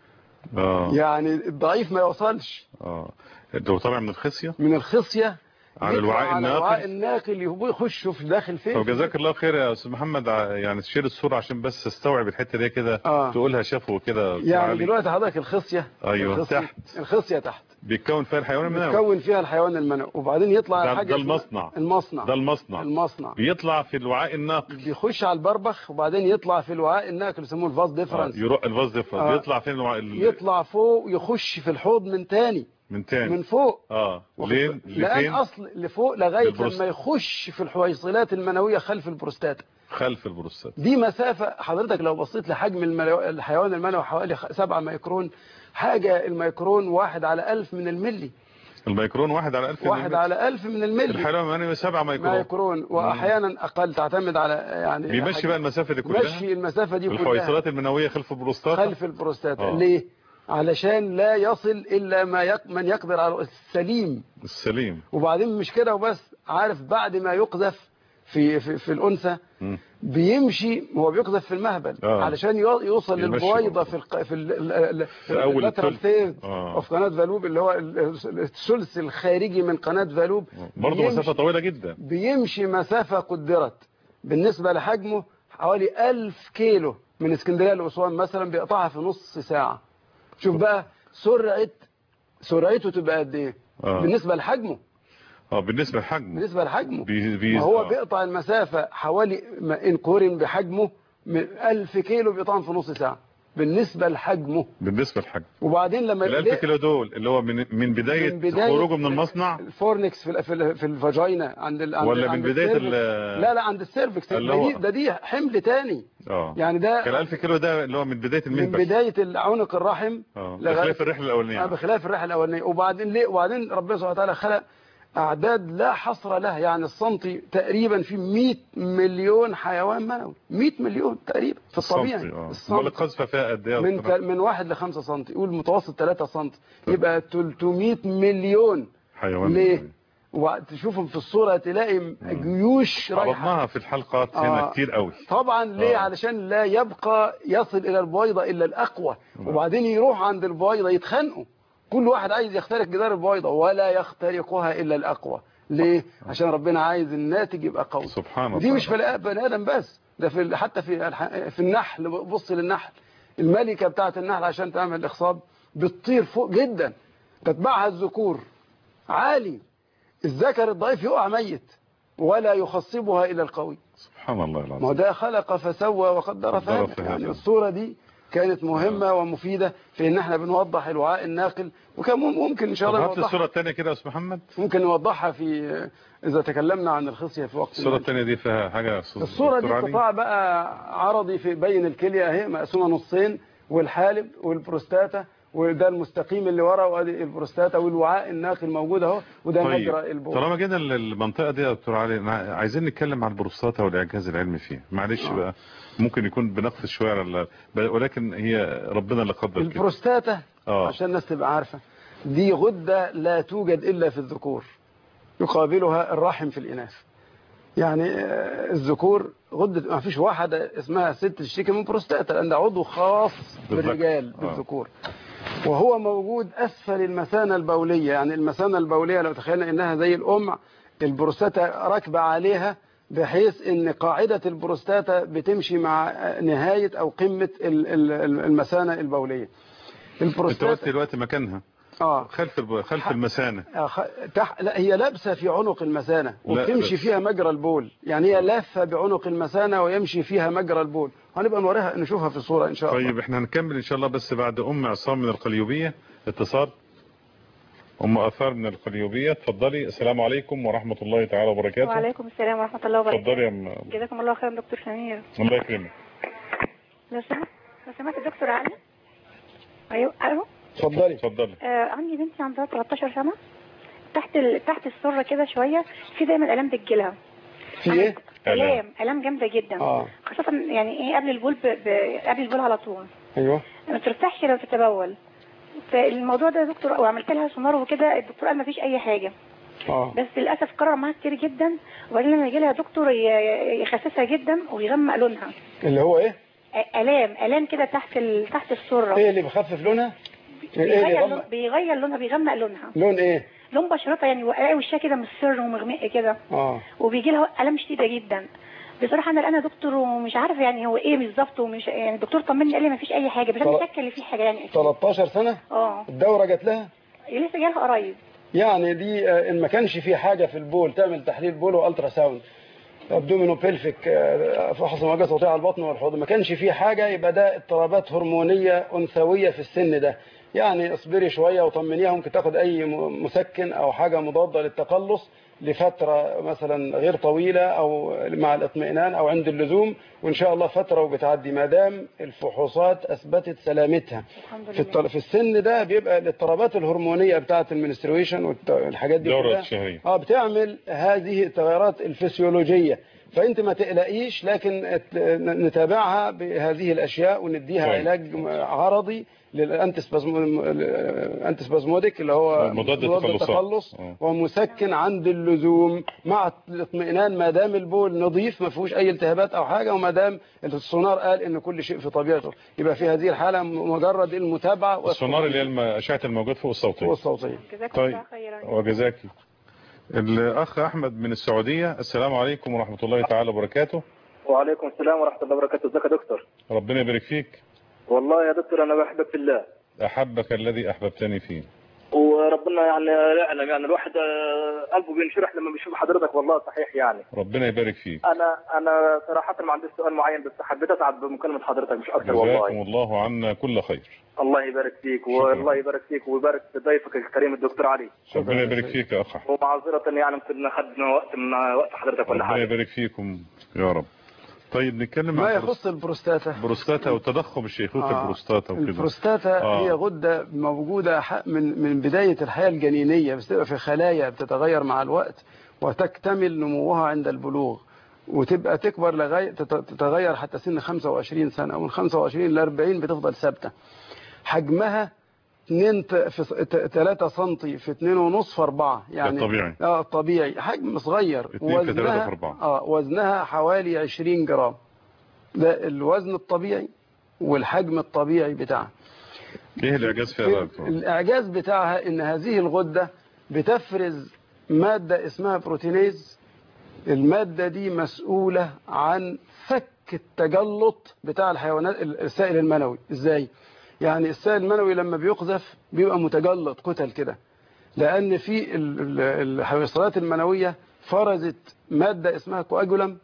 اه يعني الضعيف ما يوصلش اه ده طالع من الخصيه من الخصية على يطلع الوعاء على الوعاء الناقل الناقل يبقى يخش في داخل فين طب جزاك الله خير يا استاذ محمد ع- يعني تشير الصوره عشان بس استوعب الحته دي كده آه. تقولها شافه كده يعني علي. دلوقتي حضرتك الخصية ايوه الخصية تحت الخصية تحت بيتكون فيها الحيوان المنوي بتكون فيها الحيوان المنوي وبعدين يطلع ده- حاجة ده اسمها المصنع. المصنع ده المصنع المصنع بيطلع في الوعاء الناقل بيخش على البربخ وبعدين يطلع في الوعاء الناقل يسموه الفاز آه. ديفرنس يروح الفاز ديفرنس آه. بيطلع فين الوعاء ال- يطلع فوق يخش في الحوض من تاني من تاني من فوق اه واخد لين بالك؟ لان لفين اصل لفوق لغايه للبروست- لما يخش في الحويصلات المنويه خلف البروستاتا خلف البروستات دي مسافه حضرتك لو بصيت لحجم الملو... الحيوان المنوي حوالي 7 ميكرون حاجه الميكرون واحد على ألف من الملي الميكرون واحد على 1000 واحد على ألف من الملي الحيوان المنوي 7 ميكرون ميكرون واحيانا اقل تعتمد على يعني بيمشي حاجة- بقى المسافه دي كلها مشي المسافه دي كلها الحويصلات المنويه خلف البروستات خلف البروستاتا آه. ليه علشان لا يصل الا ما يق... من يقدر على السليم السليم وبعدين مش كده وبس عارف بعد ما يقذف في في, في الانثى مم. بيمشي هو بيقذف في المهبل آه. علشان يو- يوصل يمشي للبويضه برضه. في الق... في ال... ال... في أول اللاترال الثلث. ثيرد آه. اوف قناه فالوب اللي هو ال- الثلث الخارجي من قناه فالوب برضه بيمشي- مسافه طويله جدا بيمشي مسافه قدرت بالنسبه لحجمه حوالي 1000 كيلو من اسكندريه لاسوان مثلا بيقطعها في نص ساعه شوف بقى سرعه سرعته تبقى قد ايه آه. بالنسبه لحجمه اه بالنسبه لحجمه بالنسبه لحجمه بي بي ما هو آه. بيقطع المسافة حوالي ما إن قورن بحجمه من 1000 كيلو بيقطعهم في نص ساعة بالنسبة لحجمه بالنسبه لحجمه وبعدين لما ال 1000 كيلو دول اللي هو من من بدايه, من بداية خروجه من المصنع الفورنكس في ال- في, ال- في الفاجينا عند ال- عند ولا من عند بداية السيرفكس. ال- لا لا عند السيرفكس اللي ده هو- دي, ده دي حمل تاني اه يعني ده كان 1000 كيلو ده اللي هو من بدايه من المهبل بداية عنق الرحم اه لغاية- بخلاف الرحله آه، الاولانيه بخلاف الرحله الاولانيه وبعدين ليه وبعدين ربنا سبحانه وتعالى خلق اعداد لا حصر لها يعني السنتي تقريبا في 100 مليون حيوان منوي 100 مليون تقريبا في الطبيعي السنتي، اه امال السنتي القذفه فيها قد ايه يا من دكتور؟ ت- من 1 ل 5 سم قول متوسط 3 سم يبقى 300 مليون حيوان ليه وتشوفهم في الصوره تلاقي جيوش رايحه عرضناها في الحلقات هنا آه. كتير قوي طبعا ليه آه. علشان لا يبقى يصل الى البويضه الا الاقوى وبعدين يروح عند البويضه يتخانقوا كل واحد عايز يخترق جدار البويضه ولا يخترقها الا الاقوى ليه عشان ربنا عايز الناتج يبقى قوي سبحان ودي الله مش في الآ- بني ادم بس ده في ال- حتى في الح- في النحل بص للنحل الملكه بتاعه النحل عشان تعمل اخصاب بتطير فوق جدا تتبعها الذكور عالي الذكر الضعيف يقع ميت ولا يخصبها الى القوي سبحان الله ما هو العظيم ده خلق فسوى وقدر قدر فهدى فهدى. يعني الصورة دي كانت مهمة ومفيدة في ان احنا بنوضح الوعاء الناقل وكان مم- ممكن ان شاء طب الله هات لي نوضحها الصوره الثانيه كده يا استاذ محمد ممكن نوضحها في اذا تكلمنا عن الخصية في وقت الصوره ما. الثانيه دي فيها حاجه يا استاذ الصورة دي دكتور علي؟ قطاع بقى عرضي في بين الكلية اهي مقسومة نصين والحالب والبروستاتا وده المستقيم اللي ورا وادي البروستاتا والوعاء الناقي الموجود اهو وده طيب مجرى البول طالما جينا للمنطقه دي يا دكتور علي أنا عايزين نتكلم عن البروستاتا والاعجاز العلمي فيها معلش آه. بقى ممكن يكون بنقص شويه على ولكن هي ربنا اللي قدر كده البروستاتا اه عشان الناس تبقى عارفة دي غدة لا توجد إلا في الذكور يقابلها الرحم في الإناث يعني آه، الذكور غدة ما فيش واحدة اسمها ست تشتكي من بروستاتا لأن ده عضو خاص بالذكر. بالرجال آه. بالذكور وهو موجود أسفل المثانة البولية يعني المثانة البولية لو تخيلنا إنها زي الأم البروستاتا راكبة عليها بحيث ان قاعدة البروستاتا بتمشي مع نهاية او قمة ال- ال- المثانة البولية انت قلت البروستاتا دلوقتي مكانها اه خلف الب... خلف المثانه آه، خ- تح... لا هي لابسه في عنق المثانه لا، وبتمشي بس. فيها مجرى البول يعني هي لافه بعنق المثانه ويمشي فيها مجرى البول هنبقى نوريها نشوفها في الصوره ان شاء الله طيب احنا هنكمل ان شاء الله بس بعد ام عصام من القليوبيه اتصال ام اثار من القليوبيه اتفضلي السلام عليكم ورحمه الله تعالى وبركاته وعليكم السلام ورحمة الله وبركاته اتفضلي يا ام جزاكم الله خيرا دكتور سمير الله يكرمك لو سمحت لو سمحت دكتور علي ايوه الو اتفضلي اتفضلي آه عندي بنتي عندها 13 سنة تحت ال... تحت السرة كده شوية في دايما آلام بتجيلها في ايه آلام آلام جامدة جدا اه خاصة يعني ايه قبل البول ب... ب... قبل البول على طول ايوه ما ترتاحش لو تتبول فالموضوع ده يا دكتور وعملت لها سونار وكده الدكتور قال ما فيش اي حاجة اه بس للاسف كرر معاها كتير جدا وبعدين لما يجي لها دكتور ي- يخسسها جدا ويغمق لونها اللي هو ايه آ- الام الام كده تحت ال... تحت السره ايه اللي بيخفف لونها ايه اللي بيغير, لون... يغمق بيغير لونها بيغمق لونها لون ايه لون بشرتها يعني وقع وشها كده مصفر ومغمق كده اه وبيجي لها الام شديده جدا بصراحه انا انا دكتور ومش عارفه يعني هو ايه بالظبط ومش يعني الدكتور طمني قال لي ما فيش اي حاجه بس انا طل- شاكه اللي في حاجه يعني 13 سنه اه الدوره جات لها لسه جالها قريب يعني دي آه، ان ما كانش في حاجه في البول تعمل تحليل بول والترا ساوند ابدومينو بيلفيك آه، فحص موجات صوتيه على البطن والحوض ما كانش في حاجه يبقى ده اضطرابات هرمونيه انثويه في السن ده يعني اصبري شويه وطمنيها ممكن تاخد اي م- مسكن او حاجه مضاده للتقلص لفتره مثلا غير طويله او مع الاطمئنان او عند اللزوم وان شاء الله فتره وبتعدي ما دام الفحوصات اثبتت سلامتها في الط- في السن ده بيبقى الاضطرابات الهرمونيه بتاعه المنسترويشن والحاجات دي الدورة كلها الشهرية. اه بتعمل هذه التغيرات الفسيولوجيه فانت ما تقلقيش لكن ات- نتابعها بهذه الاشياء ونديها طيب. علاج عرضي للانتسبازموديك اللي هو مضاد التقلصات. التقلص آه. ومسكن عند اللزوم مع الاطمئنان ما دام البول نظيف ما فيهوش اي التهابات او حاجه وما دام السونار قال ان كل شيء في طبيعته يبقى في هذه الحاله مجرد المتابعه السونار اللي هي الم- اشعه الموجات فوق الصوتيه فوق الصوتيه جزاكم طيب الله خيرا وجزاكي الاخ احمد من السعوديه السلام عليكم ورحمه الله تعالى وبركاته وعليكم السلام ورحمة الله وبركاته ازيك يا دكتور ربنا يبارك فيك والله يا دكتور أنا بحبك في الله احبك الذي احببتني فيه وربنا يعني يعلم يعني الواحد آه، قلبه بينشرح لما بيشوف حضرتك والله صحيح يعني ربنا يبارك فيك أنا أنا صراحة ما عنديش سؤال معين بس حبيت أسعد بمكالمة حضرتك مش أكثر والله جزاكم الله عنا كل خير الله يبارك فيك والله يبارك فيك ويبارك في ضيفك الكريم الدكتور علي ربنا يبارك فيك يا اخ أحمد. ومعذرة يعني يمكن أخذنا وقت من وقت حضرتك ولا ربنا حاجة يبارك فيكم يا رب طيب نتكلم ما عن يخص البروستاتا البروستاتا وتضخم الشيخوخه آه. البروستاتا وكده البروستاتا آه. هي غدة موجودة ح- من من بداية الحياة الجنينية بس تبقى في خلايا بتتغير مع الوقت وتكتمل نموها عند البلوغ وتبقى تكبر لغاية تت- تتغير حتى سن 25 سنة ومن 25 ل 40 بتفضل ثابتة حجمها 2 في 3 سم في 2 ونص في 4 يعني الطبيعي. اه الطبيعي حجم صغير 2 في 3 وزنها في 4 اه وزنها حوالي 20 جرام ده الوزن الطبيعي والحجم الطبيعي بتاعها ايه الاعجاز فيها بقى يا دكتور؟ الإعجاز بتاعها إن هذه الغدة بتفرز مادة اسمها بروتينيز المادة دي مسؤولة عن فك التجلط بتاع الحيوانات السائل المنوي إزاي؟ يعني السائل المنوي لما بيقذف بيبقى متجلط كتل كده لأن في ال- ال- الحويصلات المنوية فرزت مادة اسمها كواجولم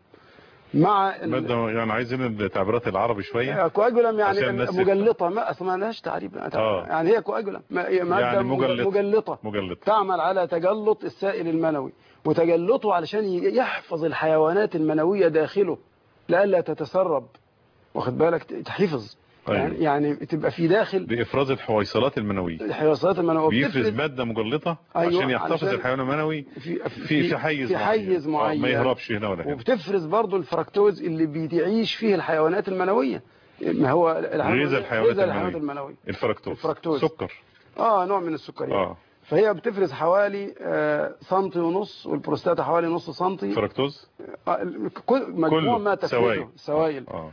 مع ال- مادة يعني عايزين التعبيرات العربي شويه كواجولم يعني عشان الناس مجلطة ما أصلا ما لهاش تعريف آه. يعني هي كواجولم ما- هي مادة يعني مجلط. مجلطة مجلط تعمل على تجلط السائل المنوي وتجلطه علشان ي- يحفظ الحيوانات المنوية داخله لئلا تتسرب واخد بالك ت- تحفظ يعني, يعني تبقى في داخل بإفراز الحويصلات المنوية الحويصلات المنوية بيفرز بتفرز مادة مجلطة أيوة، عشان يحتفظ علشان الحيوان المنوي في في في حيز في حيز آه، معين ما يهربش هنا ولا هنا وبتفرز برضو الفركتوز اللي بيعيش فيه الحيوانات المنوية ما هو غذاء الحيوانات غذاء الحيوانات المنوية المنوية الفركتوز الفركتوز. سكر اه نوع من السكريات اه فهي بتفرز حوالي آه سنتي ونص والبروستاتا حوالي نص سنتي فركتوز آه كل مجموع كله ما تفرزه سوائل. سوائل اه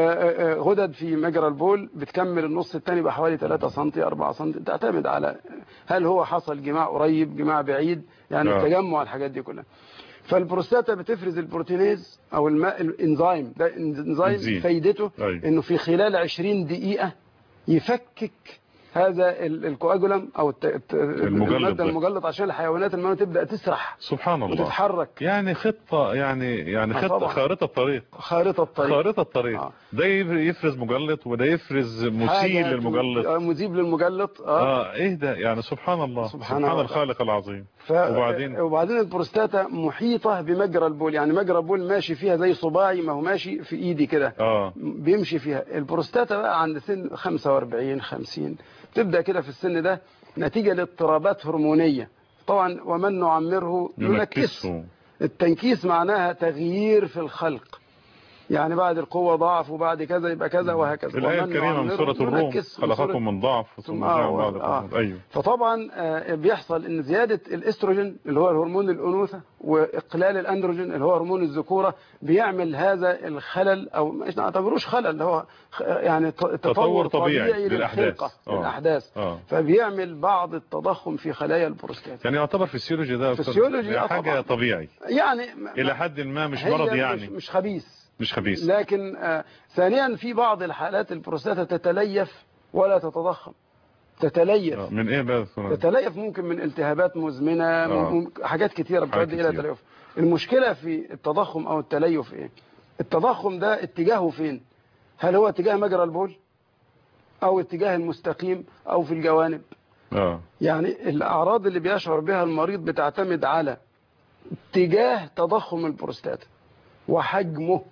وغدد في مجرى البول بتكمل النص الثاني بحوالي 3 سم 4 سم تعتمد على هل هو حصل جماع قريب جماع بعيد يعني آه. التجمع الحاجات دي كلها فالبروستاتا بتفرز البروتينيز او الماء الانزيم ده انزيم إنزيم. فايدته أيوة. انه في خلال 20 دقيقة يفكك هذا ال- الكواجولم او الت- الت- المجلط المادة ده. المجلط عشان الحيوانات المنوية تبدأ تسرح سبحان الله وتتحرك يعني خطة يعني يعني آه، خطة طبعا. خارطة طريق خارطة الطريق خارطة الطريق آه. ده يفرز مجلط وده يفرز مسيل حاجة للمجلط آه، مذيب للمجلط اه, اه ايه ده يعني سبحان الله سبحان سبحان, الله. الخالق العظيم ف... وبعدين وبعدين البروستاتا محيطة بمجرى البول يعني مجرى البول ماشي فيها زي صباعي ما هو ماشي في ايدي كده اه بيمشي فيها البروستاتا بقى عند سن 45 50 تبدأ كده في السن ده نتيجة لاضطرابات هرمونية طبعا ومن نعمره ننكسه ينكسه التنكيس معناها تغيير في الخلق يعني بعد القوة ضعف وبعد كذا يبقى كذا وهكذا الآية ومن الكريمة من نعمره سورة الروم ننكسه. من سورة- خلقكم من ضعف ثم ثم جعل آه، بعد آه. قوة. ايوه فطبعا آه، بيحصل ان زيادة الاستروجين اللي هو هرمون الانوثة واقلال الاندروجين اللي هو هرمون الذكورة بيعمل هذا الخلل او مش نعتبروش خلل اللي هو خ- يعني ت- تطور تطور طبيعي طبيعي للأحداث. للخلقة آه. للاحداث اه فبيعمل بعض التضخم في خلايا البروستات يعني يعتبر فيسيولوجي ده يا أستاذ؟ فيسيولوجي، ده آه، حاجة طبعاً. طبيعي يعني إلى حد ما مش هي مرض مش, يعني مش خبيث مش خبيث لكن آه ثانيا في بعض الحالات البروستاتا تتليف ولا تتضخم تتليف آه، من ايه بقى تتليف ممكن من التهابات مزمنة آه. مم- حاجات كتيرة حاجات بتؤدي إلى كتير. تليف المشكلة في التضخم أو التليف إيه التضخم ده اتجاهه فين هل هو اتجاه مجرى البول أو اتجاه المستقيم أو في الجوانب اه يعني الأعراض اللي بيشعر بها المريض بتعتمد على اتجاه تضخم البروستاتا وحجمه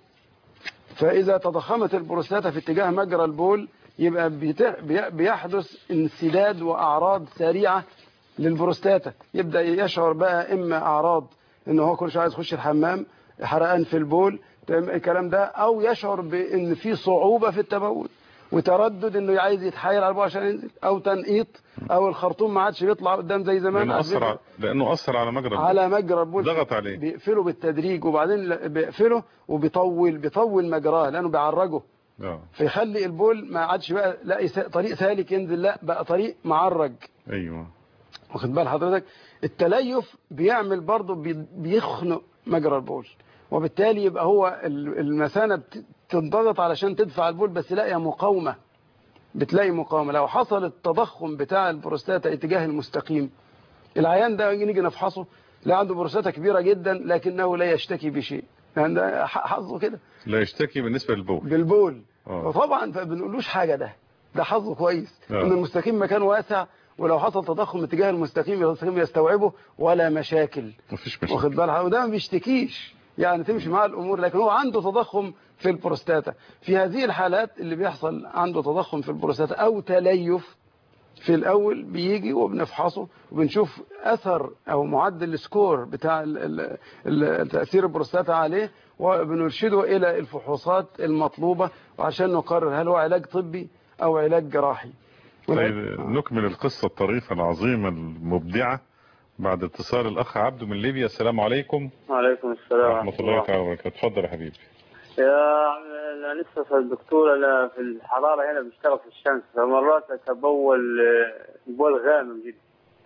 فإذا تضخمت البروستاتا في اتجاه مجرى البول يبقى بيت- بي- بيحدث انسداد وأعراض سريعة للبروستاتا يبدأ يشعر بقى إما أعراض إن هو كل شوية عايز يخش الحمام حرقان في البول تمام الكلام ده أو يشعر بإن في صعوبة في التبول وتردد إنه عايز يتحايل على البول عشان ينزل أو تنقيط أو الخرطوم ما عادش بيطلع قدام زي زمان لانه عاد اثر بيطلع على... لانه اثر على مجرى البول. على مجرى البول ضغط عليه بيقفله بالتدريج وبعدين ل- بيقفله وبيطول بيطول مجراه لانه بيعرجه اه فيخلي البول ما عادش بقى لا يس- طريق سالك ينزل لا بقى طريق معرج ايوه واخد بال حضرتك التليف بيعمل برضه بي- بيخنق مجرى البول وبالتالي يبقى هو ال- المثانه بت- تنضغط علشان تدفع البول بس لاقيه مقاومه بتلاقي مقاومه لو حصل التضخم بتاع البروستاتا اتجاه المستقيم العيان ده نيجي نفحصه لا عنده بروستاتا كبيره جدا لكنه لا يشتكي بشيء يعني ده ح- حظه كده لا يشتكي بالنسبه للبول بالبول اه وطبعا ما بنقولوش حاجه ده ده حظه كويس آه. ان المستقيم مكان واسع ولو حصل تضخم اتجاه المستقيم المستقيم يستوعبه ولا مشاكل مفيش مشاكل واخد بالك وده ما بيشتكيش يعني تمشي معاه الامور لكن هو عنده تضخم في البروستاتا في هذه الحالات اللي بيحصل عنده تضخم في البروستاتا او تليف في الاول بيجي وبنفحصه وبنشوف اثر او معدل السكور بتاع ال- ال- ال- تاثير البروستاتا عليه وبنرشده الى الفحوصات المطلوبه وعشان نقرر هل هو علاج طبي او علاج جراحي طيب نكمل القصه الطريفه العظيمه المبدعه بعد اتصال الاخ عبده من ليبيا السلام عليكم وعليكم السلام ورحمه الله تعالى وبركاته اتفضل يا حبيبي يا عم انا لسه في الدكتور انا في الحراره هنا بشتغل في الشمس فمرات اتبول آه، بول غامم جدا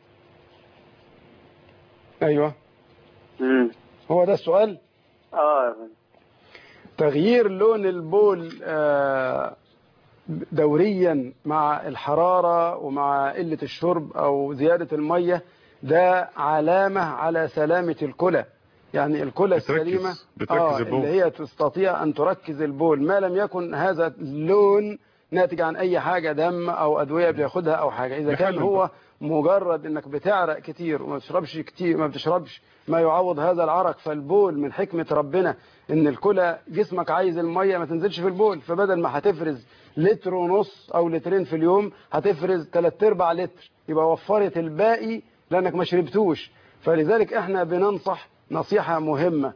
ايوه امم هو ده السؤال اه تغيير لون البول آه، دوريا مع الحرارة ومع قلة الشرب أو زيادة المية ده علامة على سلامة الكلى يعني الكلى السليمة بتركز البول. اللي هي تستطيع أن تركز البول ما لم يكن هذا اللون ناتج عن أي حاجة دم أو أدوية بياخدها أو حاجة إذا كان يحلل هو مجرد انك بتعرق كتير وما بتشربش كتير ما بتشربش ما يعوض هذا العرق فالبول من حكمة ربنا ان الكلى جسمك عايز الميه ما تنزلش في البول فبدل ما هتفرز لتر ونص او لترين في اليوم هتفرز 3 ارباع لتر يبقى وفرت الباقي لانك ما شربتوش فلذلك احنا بننصح نصيحه مهمه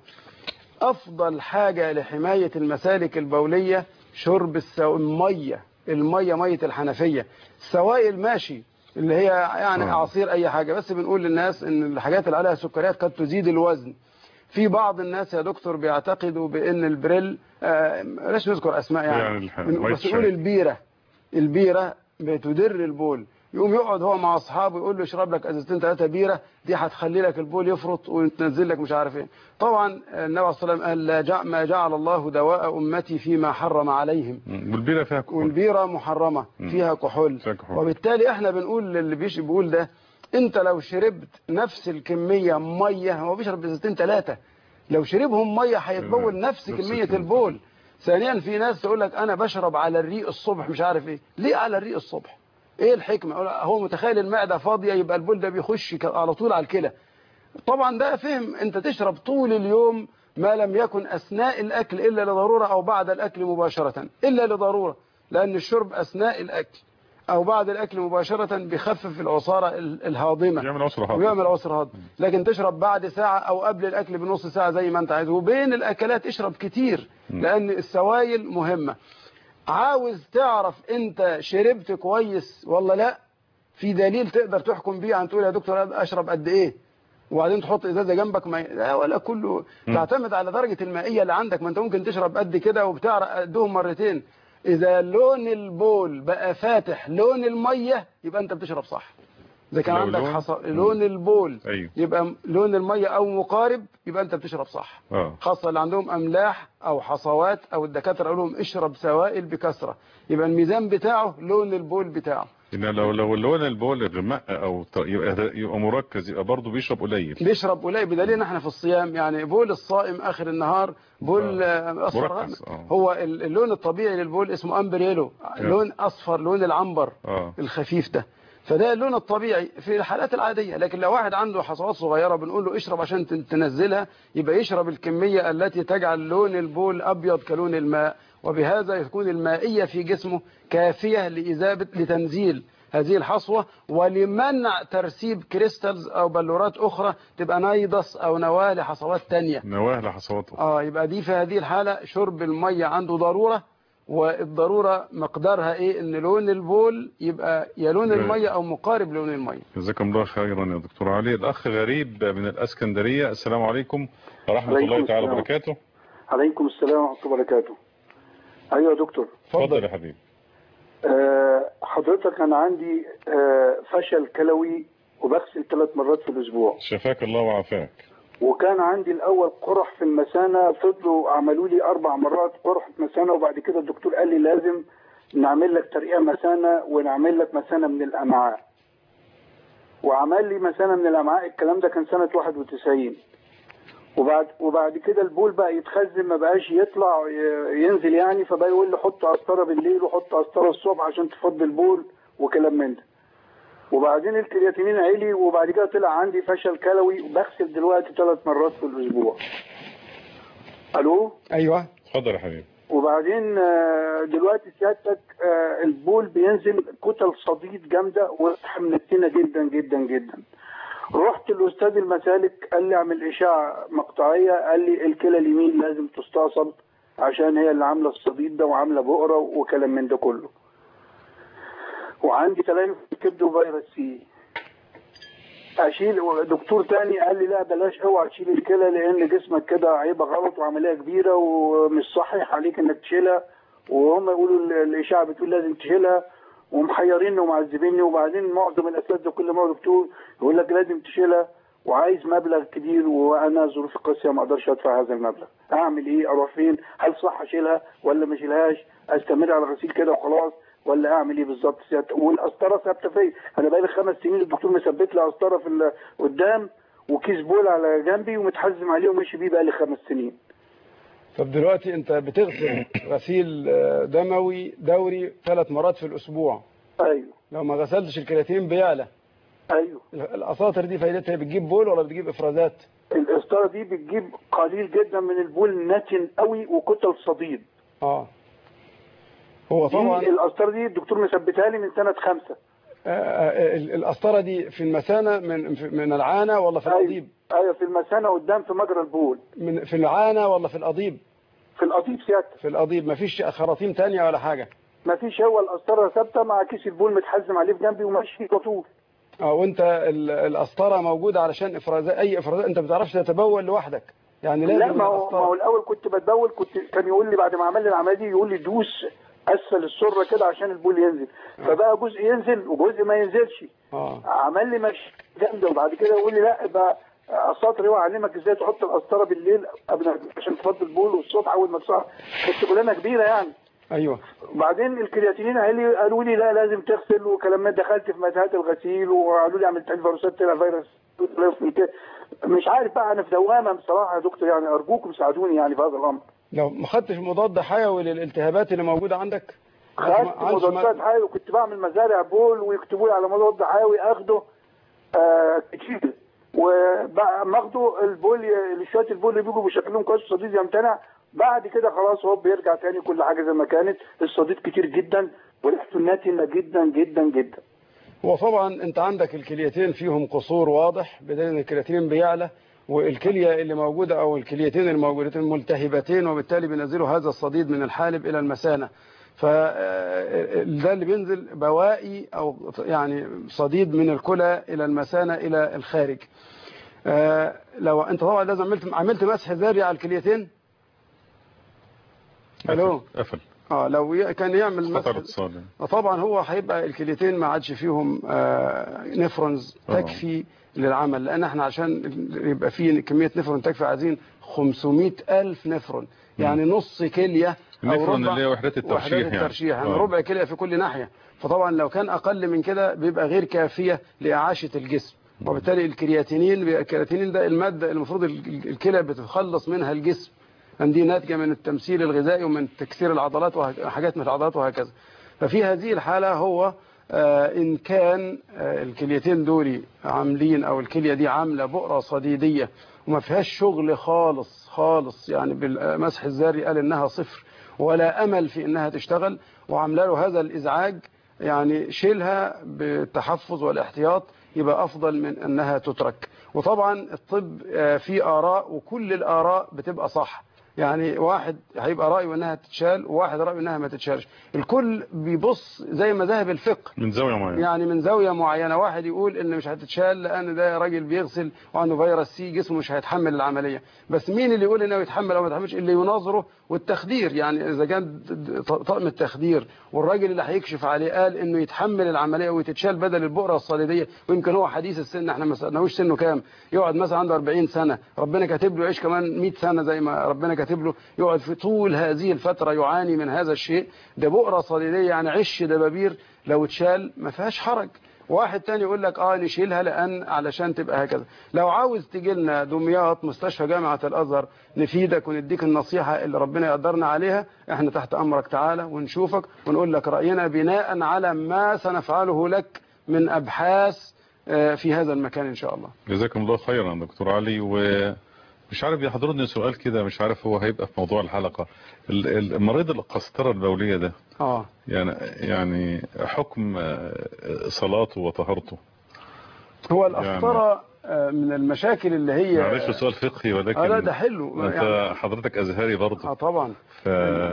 افضل حاجه لحمايه المسالك البوليه شرب السو... الميه الميه ميه الحنفيه السوائل ماشي اللي هي يعني آه. عصير اي حاجه بس بنقول للناس ان الحاجات اللي عليها سكريات قد تزيد الوزن في بعض الناس يا دكتور بيعتقدوا بان البريل آه ليش نذكر اسماء يعني, يعني الح- بن- وايت بس نقول شاي. البيره البيره بتدر البول يقوم يقعد هو مع اصحابه يقول له اشرب لك ازازتين ثلاثه بيره دي هتخلي لك البول يفرط وتنزل لك مش عارف ايه طبعا النبي صلى الله عليه وسلم قال لا جع ما جعل الله دواء امتي فيما حرم عليهم والبيرة فيها كحول والبيره محرمه مم. فيها كحول فيها كحول. وبالتالي احنا بنقول للي بيش بيقول ده انت لو شربت نفس الكميه ميه هو بيشرب ازازتين ثلاثه لو شربهم ميه هيتبول نفس نفس كميه الكمية. البول ثانيا في ناس تقول لك انا بشرب على الريق الصبح مش عارف ايه ليه على الريق الصبح ايه الحكمه يقول هو متخيل المعده فاضيه يبقى البول ده بيخش ك- على طول على الكلى طبعا ده فهم انت تشرب طول اليوم ما لم يكن اثناء الاكل الا لضروره او بعد الاكل مباشره الا لضروره لان الشرب اثناء الاكل او بعد الاكل مباشره بيخفف العصاره ال- الهاضمه يعمل عسر هضم. ويعمل عسر هضم لكن تشرب بعد ساعه او قبل الاكل بنص ساعه زي ما انت عايز وبين الاكلات اشرب كتير لان السوائل مهمه عاوز تعرف انت شربت كويس ولا لا في دليل تقدر تحكم بيه عن تقول يا دكتور اشرب قد ايه وبعدين تحط ازازه جنبك ما لا ولا كله مم. تعتمد على درجه المائيه اللي عندك ما انت ممكن تشرب قد كده وبتعرق قدهم مرتين اذا لون البول بقى فاتح لون الميه يبقى انت بتشرب صح اذا كان لو عندك لون- حص... لون البول ايوه يبقى لون الميه او مقارب يبقى انت بتشرب صح اه خاصة اللي عندهم أملاح أو حصوات أو الدكاترة يقولوا لهم اشرب سوائل بكثرة يبقى الميزان بتاعه لون البول بتاعه إن لو لو لون البول غمق او ط- يبقى, يبقى مركز يبقى برضه بيشرب قليل بيشرب قليل بدليل ان احنا في الصيام يعني بول الصائم اخر النهار بول آه، اصفر مركز، غامق. آه. هو ال- اللون الطبيعي للبول اسمه امبريلو لون اصفر لون العنبر اه الخفيف ده فده اللون الطبيعي في الحالات العادية لكن لو واحد عنده حصوات صغيرة بنقول له اشرب عشان تن- تنزلها يبقى يشرب الكمية التي تجعل لون البول أبيض كلون الماء وبهذا يكون المائية في جسمه كافية لإذابة لتنزيل هذه الحصوة ولمنع ترسيب كريستالز أو بلورات أخرى تبقى نايضس أو نواة لحصوات تانية نواه لحصواته اه يبقى دي في هذه الحالة شرب المية عنده ضرورة والضرورة مقدارها ايه ان لون البول يبقى يا لون جميل. المية او مقارب لون المية جزاكم الله خيرا يا دكتور علي الاخ غريب من الاسكندريه السلام عليكم ورحمه عليكم الله تعالى السلام. وبركاته عليكم السلام ورحمة الله وبركاته أيوة يا دكتور اتفضل يا حبيبي آه حضرتك أنا عندي آه فشل كلوي وبغسل ثلاث مرات في الأسبوع شفاك الله وعافاك وكان عندي الأول قرح في المثانة فضلوا عملوا لي أربع مرات قرح في مثانة وبعد كده الدكتور قال لي لازم نعمل لك ترقية مثانة ونعمل لك مثانة من الأمعاء وعمل لي مثانة من الأمعاء الكلام ده كان سنة 91 وبعد وبعد كده البول بقى يتخزن ما بقاش يطلع ي- ينزل يعني فبقى يقول لي حط قسطره بالليل وحط قسطره الصبح عشان تفضي البول وكلام من ده وبعدين الكرياتينين عالي وبعد كده طلع عندي فشل كلوي وبغسل دلوقتي ثلاث مرات في الاسبوع الو ايوه اتفضل يا حبيبي وبعدين آه، دلوقتي سيادتك آه، البول بينزل كتل صديد جامده وريحه منتنه جدا جدا جدا رحت لاستاذ المسالك قال لي اعمل اشعه مقطعيه قال لي الكلى اليمين لازم تستأصل عشان هي اللي عامله الصديد ده وعامله بؤره وكلام من ده كله وعندي تليف في الكبد وفيروس سي اشيل دكتور تاني قال لي لا بلاش اوعى تشيل الكلى لان جسمك كده عيبه غلط وعمليه كبيره ومش صحيح عليك انك تشيلها وهم يقولوا ال- الاشاعه بتقول لازم تشيلها ومحيريني ومعذبيني وبعدين معظم الاساتذه كل ما هو دكتور يقول لك لازم تشيلها وعايز مبلغ كبير وانا ظروفي قاسيه ما اقدرش ادفع هذا المبلغ اعمل ايه اروح فين هل صح اشيلها ولا ما اشيلهاش استمر على الغسيل كده وخلاص ولا اعمل ايه بالظبط سيادة- والقسطره ثابته فيا انا بقالي خمس سنين الدكتور مثبت لي قسطره في ال- قدام وكيس بول على جنبي ومتحزم عليه وماشي بيه بقالي خمس سنين طب دلوقتي انت بتغسل غسيل آه، دموي دوري ثلاث مرات في الاسبوع ايوه لو ما غسلتش الكرياتين بيعلى ايوه الاساطر دي فايدتها بتجيب بول ولا بتجيب افرازات القسطره دي بتجيب قليل جدا من البول ناتن قوي وكتل صديد اه هو دي طبعا القسطره دي الدكتور مثبتها لي من سنه خمسة آه، آه، ال- القسطره دي في المثانه من في- من العانه ولا في القضيب ايوه في المثانه قدام في مجرى البول من في العانه ولا في القضيب في القضيب سيادتك في القضيب مفيش خراطيم تانية ولا حاجه ما فيش هو القسطره ثابته مع كيس البول متحزم عليه في جنبي وماشي على طول اه وانت ال- القسطره موجوده علشان افرازات اي افرازات انت ما بتعرفش تتبول لوحدك يعني لازم لا ما هو, ما القسطرة. هو الاول كنت بتبول كنت كان يقول لي بعد ما عمل لي العمليه دي يقول لي دوس اسفل السره كده عشان البول ينزل فبقى جزء ينزل وجزء ما ينزلش اه عمل لي مش جامده وبعد كده يقول لي لا بقى السطر هو علمك ازاي تحط القسطره بالليل قبل عشان تفضي البول والصوت اول ما تصحى بس شغلانه كبيره يعني ايوه وبعدين الكرياتينين قال لي قالوا لي لا لازم تغسل وكلام ما دخلت في متاهات الغسيل وقالوا لي عملت لي فيروسات طلع فيروس مش عارف بقى انا في دوامه بصراحه يا دكتور يعني ارجوكم ساعدوني يعني في هذا الامر لو ما خدتش مضاد حيوي للالتهابات اللي موجوده عندك خدت عندش مضادات حيوي وكنت بعمل مزارع بول ويكتبوا لي على مضاد حيوي اخده آه كتير وما اخده البول ي- شويه البول اللي بيجوا بشكلهم كويس الصديد يمتنع بعد كده خلاص هو بيرجع تاني كل حاجه زي ما كانت الصديد كتير جدا وريحته ناتنه جدا جدا جدا هو طبعا انت عندك الكليتين فيهم قصور واضح بدليل ان الكرياتين بيعلى والكليه اللي موجوده او الكليتين اللي موجودتين ملتهبتين وبالتالي بينزلوا هذا الصديد من الحالب الى المثانه فده اللي بينزل بواقي او يعني صديد من الكلى الى المثانه الى الخارج آه، لو انت طبعا لازم عملت عملت مسح ذري على الكليتين الو قفل اه لو ي- كان يعمل مسح خطر اتصال طبعا هو هيبقى الكليتين ما عادش فيهم آه، نفرونز آه. تكفي للعمل لان احنا عشان يبقى فيه كميه نفرون تكفي عايزين 500 الف نفرون يعني نص كليه او النفرون ربع اللي هي وحدات الترشيح وحدات يعني. الترشيح يعني آه. ربع كليه في كل ناحيه فطبعا لو كان اقل من كده بيبقى غير كافيه لاعاشه الجسم وبالتالي الكرياتينين الكرياتينين ده الماده المفروض ال- الكلى بتتخلص منها الجسم لأن دي ناتجه من التمثيل الغذائي ومن تكسير العضلات وحاجات من العضلات وهكذا ففي هذه الحالة هو آه، إن كان آه، الكليتين دول عاملين أو الكلية دي عاملة بؤرة صديدية وما فيهاش شغل خالص خالص يعني بالمسح الذري قال إنها صفر ولا أمل في إنها تشتغل وعامله له هذا الإزعاج يعني شيلها بالتحفظ والاحتياط يبقى أفضل من أنها تترك وطبعا الطب آه، فيه آراء وكل الآراء بتبقى صح يعني واحد هيبقى رأيه انها تتشال وواحد رأيه انها ما تتشالش الكل بيبص زي مذاهب الفقه من زاوية معينة يعني من زاوية معينة واحد يقول ان مش هتتشال لان ده راجل بيغسل وعنده فيروس سي جسمه مش هيتحمل العملية بس مين اللي يقول انه يتحمل او ما يتحملش اللي يناظره والتخدير يعني اذا كان طقم التخدير والراجل اللي هيكشف عليه قال انه يتحمل العملية ويتشال بدل البؤرة الصليدية ويمكن هو حديث السن احنا ما سالناهوش سنه كام يقعد مثلا عنده 40 سنة ربنا كاتب له يعيش كمان 100 سنة زي ما ربنا كاتب له يقعد في طول هذه الفترة يعاني من هذا الشيء ده بؤرة صليدية يعني عش دبابير لو اتشال ما فيهاش حرج واحد تاني يقول لك اه نشيلها لان علشان تبقى هكذا لو عاوز تجي لنا دمياط مستشفى جامعة الازهر نفيدك ونديك النصيحة اللي ربنا يقدرنا عليها احنا تحت امرك تعالى ونشوفك ونقول لك رأينا بناء على ما سنفعله لك من ابحاث آه، في هذا المكان ان شاء الله جزاكم الله خيرا دكتور علي ومش عارف يحضرني سؤال كده مش عارف هو هيبقى في موضوع الحلقة ال- ال- المريض القسطرة البولية ده اه يعني يعني حكم آه، صلاته وطهارته هو القسطرة آه، من المشاكل اللي هي معلش سؤال فقهي ولكن آه لا ده حلو انت يعني حضرتك ازهري برضه اه طبعا ف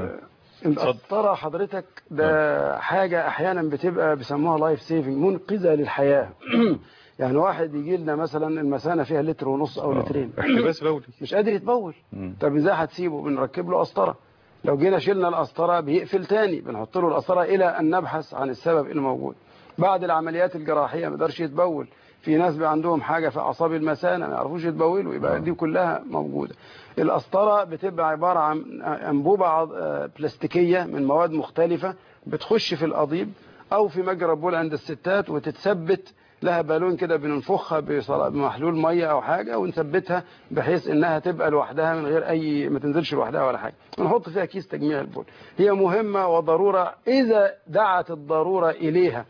القسطرة حضرتك ده حاجة احيانا بتبقى بيسموها لايف سيفنج منقذة للحياة يعني واحد يجي لنا مثلا المثانة فيها لتر ونص او لترين احتباس بولي مش قادر يتبول طب ازاي هتسيبه بنركب له قسطرة لو جينا شلنا القسطرة بيقفل تاني بنحط له القسطرة الى ان نبحث عن السبب الموجود بعد العمليات الجراحية ما يقدرش يتبول في ناس بقى عندهم حاجة في اعصاب المثانة ما يعرفوش يتبولوا يبقى دي كلها موجودة القسطرة بتبقى عبارة عن انبوبة عض- آه، بلاستيكية من مواد مختلفة بتخش في القضيب او في مجرى البول عند الستات وتتثبت لها بالون كده بننفخها بصلا- بمحلول ميه او حاجه ونثبتها بحيث انها تبقى لوحدها من غير اي ما تنزلش لوحدها ولا حاجه ونحط فيها كيس تجميع البول هي مهمه وضروره اذا دعت الضروره اليها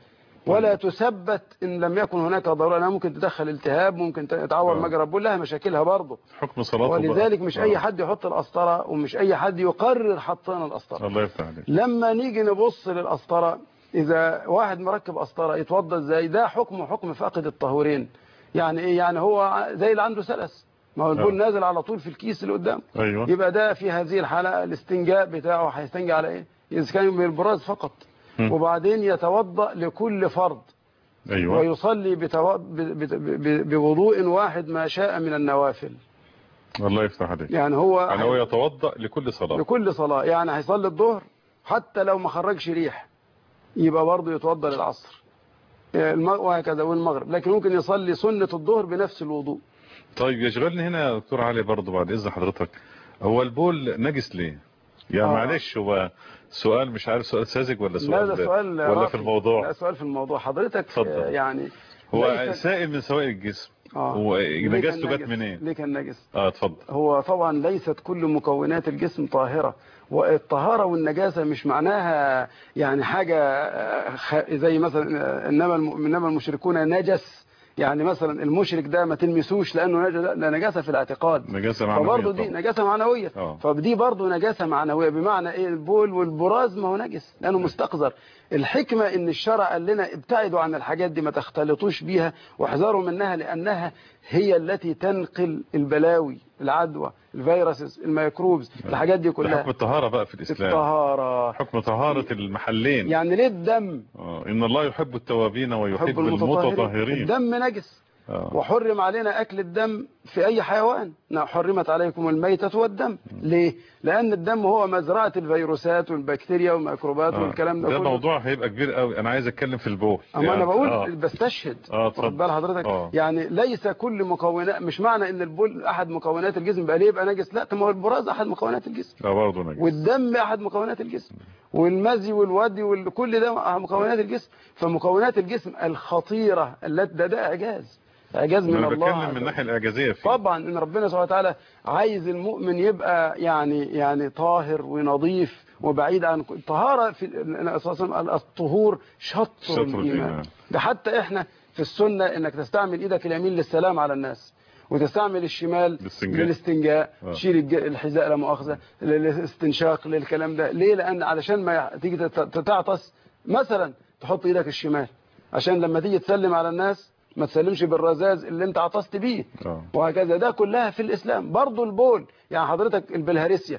ولا تثبت ان لم يكن هناك ضروره لانها ممكن تدخل التهاب ممكن تعور آه. مجرى البول لها مشاكلها برضه حكم صلاته بقى. ولذلك مش آه. اي حد يحط القسطره ومش اي حد يقرر حطنا القسطره الله يفتح عليك لما نيجي نبص للقسطره اذا واحد مركب قسطره يتوضا ازاي ده حكم حكم فاقد الطهورين يعني ايه يعني هو زي اللي عنده سلس ما هو البول آه. نازل على طول في الكيس اللي قدامه ايوه يبقى ده في هذه الحالة الاستنجاء بتاعه هيستنجى على ايه إذا كان بالبراز فقط مم. وبعدين يتوضأ لكل فرض ايوه ويصلي بتو... ب... ب... ب... بوضوء واحد ما شاء من النوافل الله يفتح عليك يعني هو يعني هو يتوضا لكل صلاه لكل صلاة يعني هيصلي الظهر حتى لو ما خرجش ريح يبقى برضه يتوضأ للعصر الم- وهكذا والمغرب لكن ممكن يصلي سنة الظهر بنفس الوضوء طيب يشغلني هنا يا دكتور علي برضه بعد اذن حضرتك هو البول نجس ليه يا آه. معلش هو سؤال مش عارف سؤال ساذج ولا لا سؤال ده سؤال ولا راقي. في الموضوع لا سؤال في الموضوع حضرتك اتفضل. آه، يعني هو ليس- سائل من سوائل الجسم آه. هو ليه كان نجاسته جت نجس؟ منين ليه كان نجس اه اتفضل هو طبعا ليست كل مكونات الجسم طاهرة والطهارة والنجاسة مش معناها يعني حاجة آه، خ- زي مثلا آه، إنما الم- إنما المشركون نجس يعني مثلا المشرك ده ما تلمسوش لأنه نجس ده نجاسة في الاعتقاد نجاسه معنويه فبرضه دي طبعا. نجاسة معنوية آه. فدي برضه نجاسة معنوية بمعنى ايه البول والبراز ما هو نجس لأنه مستقذر الحكمة ان الشرع قال لنا ابتعدوا عن الحاجات دي ما تختلطوش بيها واحذروا منها لأنها هي التي تنقل البلاوي العدوى الفيروسز الميكروبز الحاجات دي ده كلها حكم الطهاره بقى في الاسلام الطهارة حكم طهاره المحلين يعني ليه الدم آه. ان الله يحب التوابين ويحب يحب المتطهرين الدم نجس آه. وحرم علينا أكل الدم في أي حيوان نعم، حرمت عليكم الميتة والدم ليه؟ لأن الدم هو مزرعة الفيروسات والبكتيريا والميكروبات آه. والكلام ده, ده كله موضوع هيبقى كبير قوي انا عايز اتكلم في البول أما أنا بقول آه. بستشهد اه واخد بال اتفضل حضرتك آه. يعني ليس كل مكونات مش معنى ان البول احد مكونات الجسم بقى ليه يبقى نجس لا طب ما هو البراز احد مكونات الجسم لا برضه نجس والدم احد مكونات الجسم والمزي والودي وكل ده أحد مكونات الجسم فمكونات الجسم الخطيرة التي ده, ده اعجاز اعجاز من انا الله بتكلم عز من وجل. الناحيه الاعجازيه فيه طبعا ان ربنا سبحانه وتعالى عايز المؤمن يبقى يعني يعني طاهر ونظيف وبعيد عن كل- الطهاره في اساسا الطهور شطر, شطر الايمان الإيمان. ده حتى احنا في السنه انك تستعمل ايدك اليمين للسلام على الناس وتستعمل الشمال للاستنجاء. للاستنجاء آه. تشيل الج- الحذاء لا مؤاخذه للاستنشاق للكلام ده ليه لان علشان ما يح- تيجي تت- تتعطس مثلا تحط ايدك الشمال عشان لما تيجي تسلم على الناس ما تسلمش بالرذاذ اللي انت عطست بيه آه. وهكذا ده كلها في الإسلام برضو البول يعني حضرتك البلهارسيا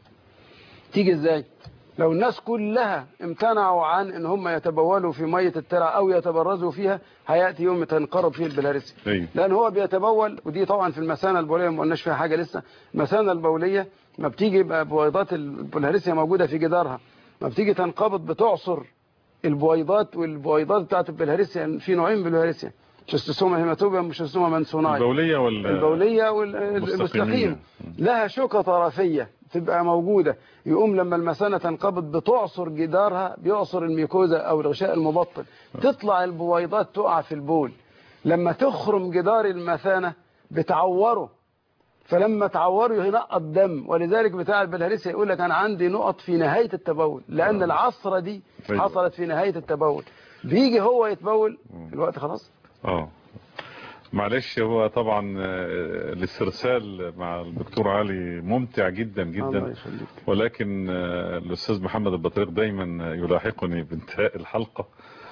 تيجي ازاي لو الناس كلها امتنعوا عن ان هم يتبولوا في مية الترع او يتبرزوا فيها هيأتي يوم تنقرض فيه البلهارسيا ايوه لان هو بيتبول ودي طبعا في المثانه البوليه ما قلناش فيها حاجه لسه المثانه البوليه ما بتيجي يبقى بويضات البلهارسيا موجوده في جدارها ما بتيجي تنقبض بتعصر البويضات والبويضات بتاعت البلهارسيا في نوعين من البلهارسيا شستوسوما هيماتوبيا وشستوسوما منسوناي البوليه ولا البولية مستقيمية. والمستقيمة لها شوكة طرفية تبقى موجودة يقوم لما المثانة تنقبض بتعصر جدارها بيعصر الميكوزا أو الغشاء المبطن تطلع البويضات تقع في البول لما تخرم جدار المثانة بتعوره فلما تعوره ينقط دم ولذلك بتاع البلهارسيا يقول لك أنا عندي نقط في نهاية التبول لأن العصرة دي أيوة. حصلت في نهاية التبول بيجي هو يتبول الوقت خلاص اه معلش هو طبعا آه، الاسترسال مع الدكتور علي ممتع جدا الله جدا يخليك ولكن آه، الاستاذ محمد البطريق دايما يلاحقني بانتهاء الحلقه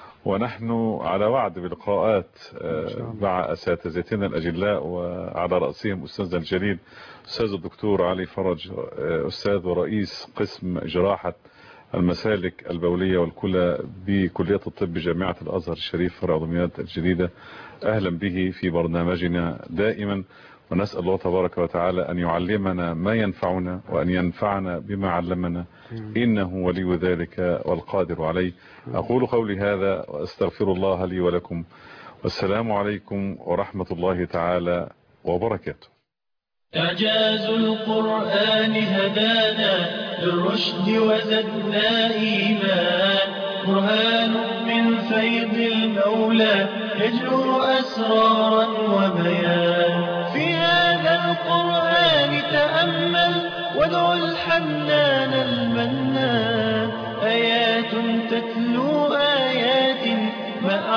ونحن على وعد بلقاءات آه، مع اساتذتنا الاجلاء وعلى راسهم استاذنا الجليل استاذ الدكتور علي فرج آه، استاذ ورئيس قسم جراحه المسالك البولية والكلى بكلية الطب جامعة الأزهر الشريف فرع دمياط الجديدة أهلا به في برنامجنا دائما ونسأل الله تبارك وتعالى أن يعلمنا ما ينفعنا وأن ينفعنا بما علمنا إنه ولي ذلك والقادر عليه أقول قولي هذا وأستغفر الله لي ولكم والسلام عليكم ورحمة الله تعالى وبركاته إعجاز القرآن هدانا للرشد وزدنا إيمان برهان من فيض المولى يجلو أسرارا وبيان في هذا القرآن تأمل وادع الحنان المنان آيات تتلو آيات ما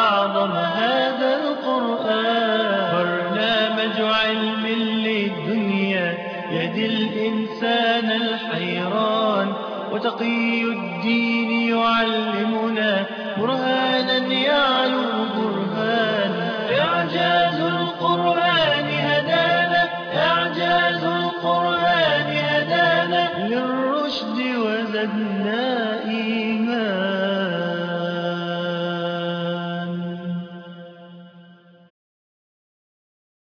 أعظم هذا القرآن برنامج علم للدنيا يهدي الإنسان الحيران وتقي الدين يعلمنا برهانا يعلو برهان إعجاز القرآن هدانا إعجاز القرآن هدانا للرشد وزدنا إيمانا